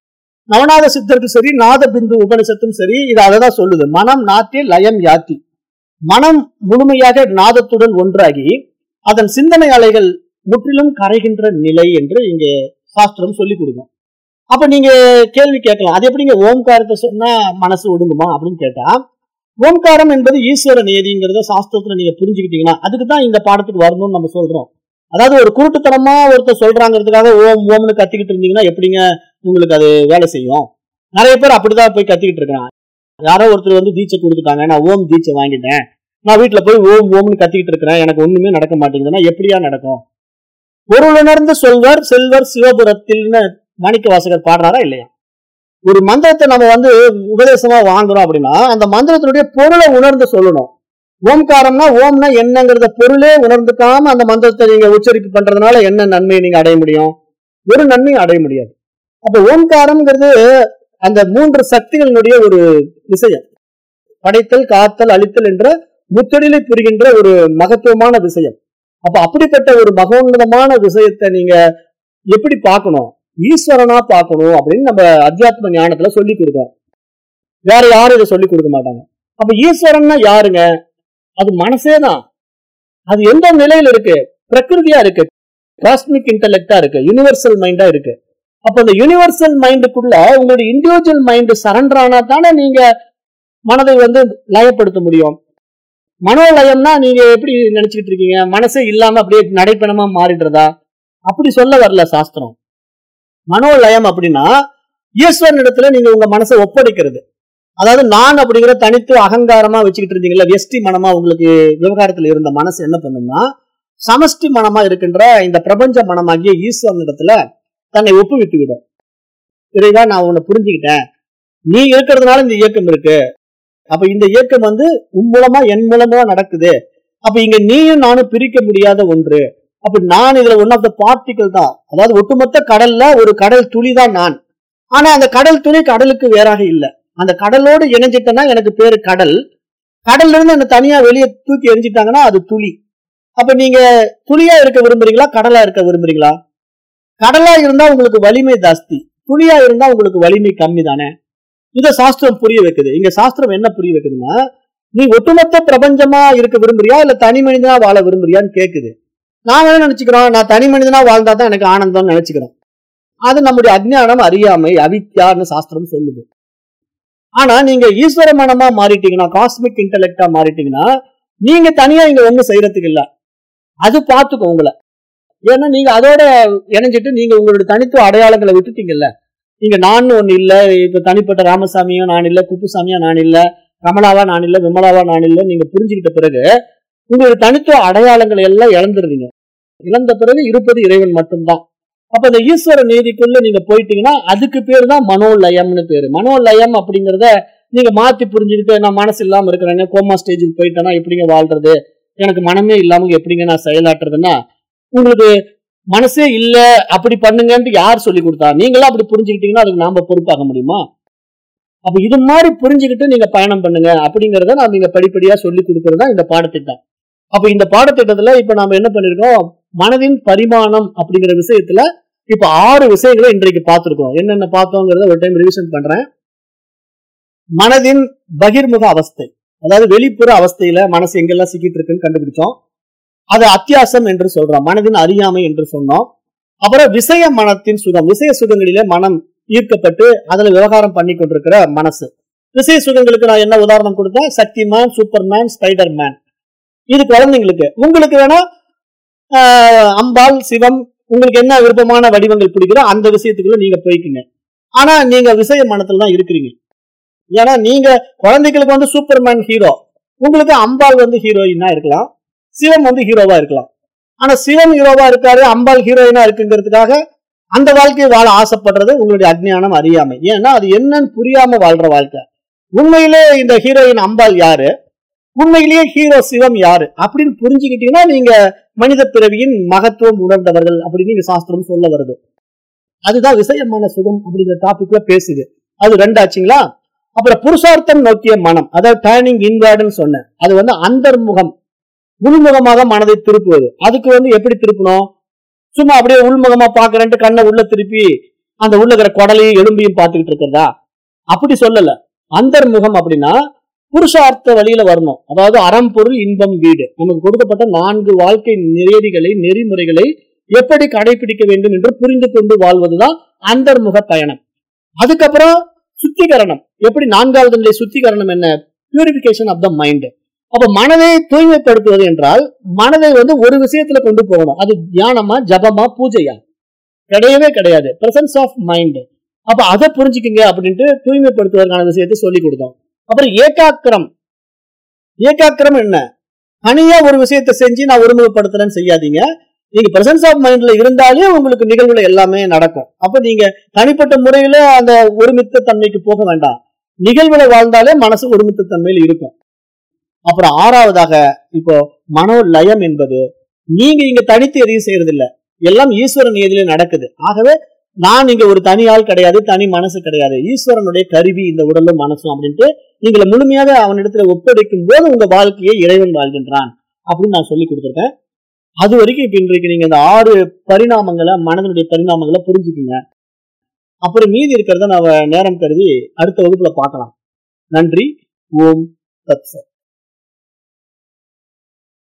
நவநாத சித்தருக்கு சரி நாத பிந்து உபனிஷத்தும் சரி இது அததான் சொல்லுது மனம் நாட்டிய லயம் யாத்தி மனம் முழுமையாக நாதத்துடன் ஒன்றாகி அதன் சிந்தனை அலைகள் முற்றிலும் கரைகின்ற நிலை என்று இங்கே சாஸ்திரம் சொல்லி கொடுக்கும் அப்ப நீங்க கேள்வி கேட்கலாம் அது எப்படிங்க ஓம்காரத்தை சொன்னா மனசு ஒடுங்குமா அப்படின்னு கேட்டா ஓம்காரம் என்பது ஈஸ்வர நியதிங்கிறத சாஸ்திரத்துல நீங்க புரிஞ்சுக்கிட்டீங்கன்னா அதுக்கு தான் இந்த பாடத்துக்கு வரணும்னு நம்ம சொல்றோம் அதாவது ஒரு குருட்டுத்தனமா ஒருத்தர் சொல்றாங்கிறதுக்காக ஓம் ஓம்னு கத்திக்கிட்டு இருந்தீங்கன்னா எப்படிங்க உங்களுக்கு அது வேலை செய்யும் நிறைய பேர் அப்படிதான் போய் கத்திக்கிட்டு இருக்கான் யாரோ ஒருத்தர் வந்து தீட்சை கொடுத்துட்டாங்க நான் ஓம் தீட்சை வாங்கிட்டேன் நான் வீட்டுல போய் ஓம் ஓம்னு கத்திக்கிட்டு இருக்கிறேன் எனக்கு ஒண்ணுமே நடக்க மாட்டேங்குதுன்னா எப்படியா நடக்கும் பொருள் உணர்ந்து சொல்வர் செல்வர் சிவபுரத்தில்னு மாணிக்க வாசகர் பாடுறாரா இல்லையா ஒரு மந்திரத்தை நம்ம வந்து உபதேசமா வாங்குறோம் அப்படின்னா அந்த மந்திரத்தினுடைய பொருளை உணர்ந்து சொல்லணும் ஓம்காரம்னா ஓம்னா என்னங்கிறத பொருளே உணர்ந்துக்காம அந்த மந்திரத்தை நீங்க உச்சரிப்பு பண்றதுனால என்ன நன்மையை நீங்க அடைய முடியும் ஒரு நன்மையும் அடைய முடியாது அப்ப ஓம்காரம்ங்கிறது அந்த மூன்று சக்திகளினுடைய ஒரு விஷயம் படைத்தல் காத்தல் அழித்தல் என்ற முத்தொழிலை புரிகின்ற ஒரு மகத்துவமான விஷயம் அப்ப அப்படிப்பட்ட ஒரு மகோன்னதமான விஷயத்தை நீங்க எப்படி பார்க்கணும் ஈஸ்வரனா பார்க்கணும் அப்படின்னு நம்ம அத்தியாத்ம ஞானத்துல சொல்லி கொடுக்கோம் வேற யாரும் இதை சொல்லி கொடுக்க மாட்டாங்க அப்ப ஈஸ்வரன்னா யாருங்க அது மனசே தான் அது எந்த நிலையில இருக்கு பிரகிருதியா இருக்கு காஸ்மிக் இன்டெலெக்டா இருக்கு யுனிவர்சல் மைண்டா இருக்கு அப்ப அந்த யுனிவர்சல் மைண்டுக்குள்ள உங்களுடைய இண்டிவிஜுவல் மைண்ட் சரண்டர் ஆனா தானே நீங்க மனதை வந்து லயப்படுத்த முடியும் மனோலயம்னா நீங்க எப்படி நினைச்சுக்கிட்டு இருக்கீங்க மனசே இல்லாம அப்படியே நடைப்பணமா மாறிடுறதா அப்படி சொல்ல வரல சாஸ்திரம் மனோலயம் அப்படின்னா ஈஸ்வரன் இடத்துல நீங்க உங்க மனசை ஒப்படைக்கிறது அதாவது நான் அப்படிங்கிற தனித்து அகங்காரமா வச்சுக்கிட்டு இருந்தீங்கல்ல வெஸ்டி மனமா உங்களுக்கு விவகாரத்துல இருந்த மனசு என்ன பண்ணும்னா சமஷ்டி மனமா இருக்கின்ற இந்த பிரபஞ்ச மனமாகிய ஈஸ்வரன் இடத்துல தன்னை ஒப்புவித்து விடும் இறைவா நான் உன்னை புரிஞ்சுக்கிட்டேன் நீ இருக்கிறதுனால இந்த இயக்கம் இருக்கு அப்ப இந்த இயக்கம் வந்து உன் மூலமா என் மூலமா நடக்குது அப்ப இங்க நீயும் நானும் பிரிக்க முடியாத ஒன்று அப்ப நான் இதுல ஒன் ஆஃப் த பார்ட்டிகல் தான் அதாவது ஒட்டுமொத்த கடல்ல ஒரு கடல் துளி தான் நான் ஆனா அந்த கடல் துளி கடலுக்கு வேறாக இல்லை அந்த கடலோடு இணைஞ்சிட்டேன்னா எனக்கு பேரு கடல் கடல்ல இருந்து என்ன தனியா வெளியே தூக்கி எரிஞ்சிட்டாங்கன்னா அது துளி அப்ப நீங்க துளியா இருக்க விரும்புறீங்களா கடலா இருக்க விரும்புறீங்களா கடலா இருந்தா உங்களுக்கு வலிமை ஜாஸ்தி துளியா இருந்தா உங்களுக்கு வலிமை கம்மி தானே இத சாஸ்திரம் புரிய வைக்குது இங்க சாஸ்திரம் என்ன புரிய வைக்குதுன்னா நீ ஒட்டுமொத்த பிரபஞ்சமா இருக்க விரும்புறியா இல்ல தனி மனிதனா வாழ விரும்புறியான்னு கேக்குது நாம என்ன நினைச்சுக்கிறோம் நான் தனி மனிதனா வாழ்ந்தா தான் எனக்கு ஆனந்தம்னு நினைச்சுக்கிறோம் அது நம்முடைய அஜ்ஞானம் அறியாமை அவித்யான்னு சாஸ்திரம் சொல்லுது ஆனா நீங்க ஈஸ்வர மனமா மாறிட்டீங்கன்னா காஸ்மிக் இன்டெலெக்டா மாறிட்டீங்கன்னா நீங்க தனியா இங்க ஒண்ணும் செய்யறதுக்கு இல்ல அது பார்த்துக்கும் உங்களை ஏன்னா நீங்க அதோட இணைஞ்சிட்டு நீங்க உங்களுடைய தனித்துவ அடையாளங்களை விட்டுட்டீங்கல்ல நீங்க நான் ஒண்ணு இல்ல இப்ப தனிப்பட்ட ராமசாமியும் நான் இல்ல குப்புசாமியா நான் இல்ல கமலாவா நான் இல்ல விமலாவா நான் இல்ல நீங்க புரிஞ்சுக்கிட்ட பிறகு உங்களுடைய தனித்துவ அடையாளங்களை எல்லாம் இழந்துருவீங்க இழந்த பிறகு இருப்பது இறைவன் மட்டும்தான் அப்ப இந்த ஈஸ்வர நீதிக்குள்ள நீங்க போயிட்டீங்கன்னா அதுக்கு பேர் தான் மனோலயம்னு பேரு மனோலயம் அப்படிங்கறத நீங்க மாத்தி புரிஞ்சுக்கிட்டு நான் மனசு இல்லாம இருக்கிறேங்க கோமா ஸ்டேஜுக்கு போயிட்டேன்னா எப்படிங்க வாழ்றது எனக்கு மனமே இல்லாம எப்படிங்க நான் செயலாற்றுறதுன்னா உங்களுக்கு மனசே இல்ல அப்படி பண்ணுங்கன்ட்டு யார் சொல்லி கொடுத்தா நீங்களும் அப்படி புரிஞ்சுக்கிட்டீங்கன்னா அதுக்கு நாம பொறுப்பாக முடியுமா அப்ப இது மாதிரி புரிஞ்சுக்கிட்டு நீங்க பயணம் பண்ணுங்க அப்படிங்கறத நாம இங்க படிப்படியா சொல்லி கொடுக்கறது தான் இந்த பாடத்திட்டம் அப்ப இந்த பாடத்திட்டத்துல இப்ப நாம என்ன பண்ணிருக்கோம் மனதின் பரிமாணம் அப்படிங்கிற விஷயத்துல இப்ப ஆறு விஷயங்களை இன்றைக்கு பார்த்திருக்கோம் என்னென்ன பார்த்தோங்கிறத ஒரு டைம் ரிவிஷன் பண்றேன் மனதின் பகிர்முக அவஸ்தை அதாவது வெளிப்புற அவஸ்தையில மனசு எங்கெல்லாம் சிக்கிட்டு இருக்குன்னு கண்டுபிடிச்சோம் அது அத்தியாசம் என்று சொல்றோம் மனதின் அறியாமை என்று சொன்னோம் அப்புறம் விஷய மனத்தின் சுகம் விஷய சுகங்களிலே மனம் ஈர்க்கப்பட்டு அதுல விவகாரம் பண்ணி கொண்டிருக்கிற மனசு விஷய சுகங்களுக்கு நான் என்ன உதாரணம் கொடுத்தேன் சக்திமேன் சூப்பர்மேன் ஸ்பைடர் மேன் இது குழந்தைங்களுக்கு உங்களுக்கு வேணா ஆஹ், அம்பாள் சிவம் உங்களுக்கு என்ன விருப்பமான வடிவங்கள் பிடிக்கிறோ அந்த விஷயத்துக்குள்ள நீங்க போய்க்குங்க ஆனா நீங்க விஷய மனத்துல தான் இருக்கிறீங்க ஏன்னா நீங்க குழந்தைகளுக்கு வந்து சூப்பர்மேன் ஹீரோ உங்களுக்கு அம்பாள் வந்து ஹீரோயினா இருக்கலாம் சிவம் வந்து ஹீரோவா இருக்கலாம் ஆனா சிவம் ஹீரோவா இருக்காரு அம்பாள் ஹீரோயினா இருக்குங்கிறதுக்காக அந்த வாழ்க்கையை வாழ ஆசைப்படுறது உங்களுடைய அஜ்ஞானம் அறியாமை ஏன்னா அது என்னன்னு புரியாம வாழ்ற வாழ்க்கை உண்மையிலே இந்த ஹீரோயின் அம்பாள் யாரு உண்மையிலேயே ஹீரோ சிவம் யாரு அப்படின்னு புரிஞ்சுக்கிட்டீங்கன்னா நீங்க மனித பிறவியின் மகத்துவம் உணர்ந்தவர்கள் அப்படின்னு நீங்க சாஸ்திரம் சொல்ல வருது அதுதான் விஷயமான சுகம் அப்படிங்கிற டாபிக்ல பேசுது அது ரெண்டாச்சுங்களா அப்புறம் புருஷார்த்தம் நோக்கிய மனம் அதாவது டேர்னிங் இன்வேர்டுன்னு சொன்னேன் அது வந்து அந்தர்முகம் உள்முகமாக மனதை திருப்புவது அதுக்கு வந்து எப்படி திருப்பணும் சும்மா அப்படியே உள்முகமா பாக்குறேன்ட்டு கண்ணை உள்ள திருப்பி அந்த உள்ள இருக்கிற குடலையும் எலும்பையும் பார்த்துக்கிட்டு இருக்கிறதா அப்படி சொல்லல அந்தர்முகம் அப்படின்னா புருஷார்த்த வழியில வரணும் அதாவது அறம் பொருள் இன்பம் வீடு நமக்கு கொடுக்கப்பட்ட நான்கு வாழ்க்கை நெறிகளை நெறிமுறைகளை எப்படி கடைபிடிக்க வேண்டும் என்று புரிந்து கொண்டு வாழ்வதுதான் அந்தர்முக பயணம் அதுக்கப்புறம் சுத்திகரணம் எப்படி நான்காவது நிலை சுத்திகரணம் என்ன பியூரிபிகேஷன் ஆஃப் த மைண்ட் அப்ப மனதை தூய்மைப்படுத்துவது என்றால் மனதை வந்து ஒரு விஷயத்துல கொண்டு போகணும் அது தியானமா ஜபமா பூஜையா கிடையவே கிடையாது பிரசன்ஸ் ஆஃப் மைண்ட் அப்ப அதை புரிஞ்சுக்குங்க அப்படின்ட்டு தூய்மைப்படுத்துவதற்கான விஷயத்தை சொல்லி கொடுத்தோம் அப்புறம் ஏகாக்கிரம் ஏகாக்கிரம் என்ன தனியா ஒரு விஷயத்தை செஞ்சு நான் ஒருமுகப்படுத்துறேன்னு செய்யாதீங்க நீங்க பிரசன்ஸ் ஆஃப் மைண்ட்ல இருந்தாலே உங்களுக்கு நிகழ்வுல எல்லாமே நடக்கும் அப்ப நீங்க தனிப்பட்ட முறையில அந்த ஒருமித்த தன்மைக்கு போக வேண்டாம் நிகழ்வுல வாழ்ந்தாலே மனசு ஒருமித்த தன்மையில் இருக்கும் அப்புறம் ஆறாவதாக இப்போ மனோலயம் என்பது நீங்க இங்க தனித்து எதையும் செய்யறது இல்ல எல்லாம் ஈஸ்வரன் நியதியில நடக்குது ஆகவே நான் இங்க ஒரு தனி ஆள் கிடையாது தனி மனசு கிடையாது ஈஸ்வரனுடைய கருவி இந்த உடலும் மனசும் அப்படின்ட்டு நீங்களை முழுமையாக அவனிடத்துல ஒப்படைக்கும் போது உங்க வாழ்க்கையை இறைவன் வாழ்கின்றான் அப்படின்னு நான் சொல்லி கொடுத்துருக்கேன் அது வரைக்கும் இப்ப இன்றைக்கு நீங்க இந்த ஆறு பரிணாமங்களை மனதனுடைய பரிணாமங்களை புரிஞ்சுக்குங்க அப்புறம் மீதி இருக்கிறத நம்ம நேரம் கருதி அடுத்த வகுப்புல பார்க்கலாம் நன்றி ஓம் தத் சத்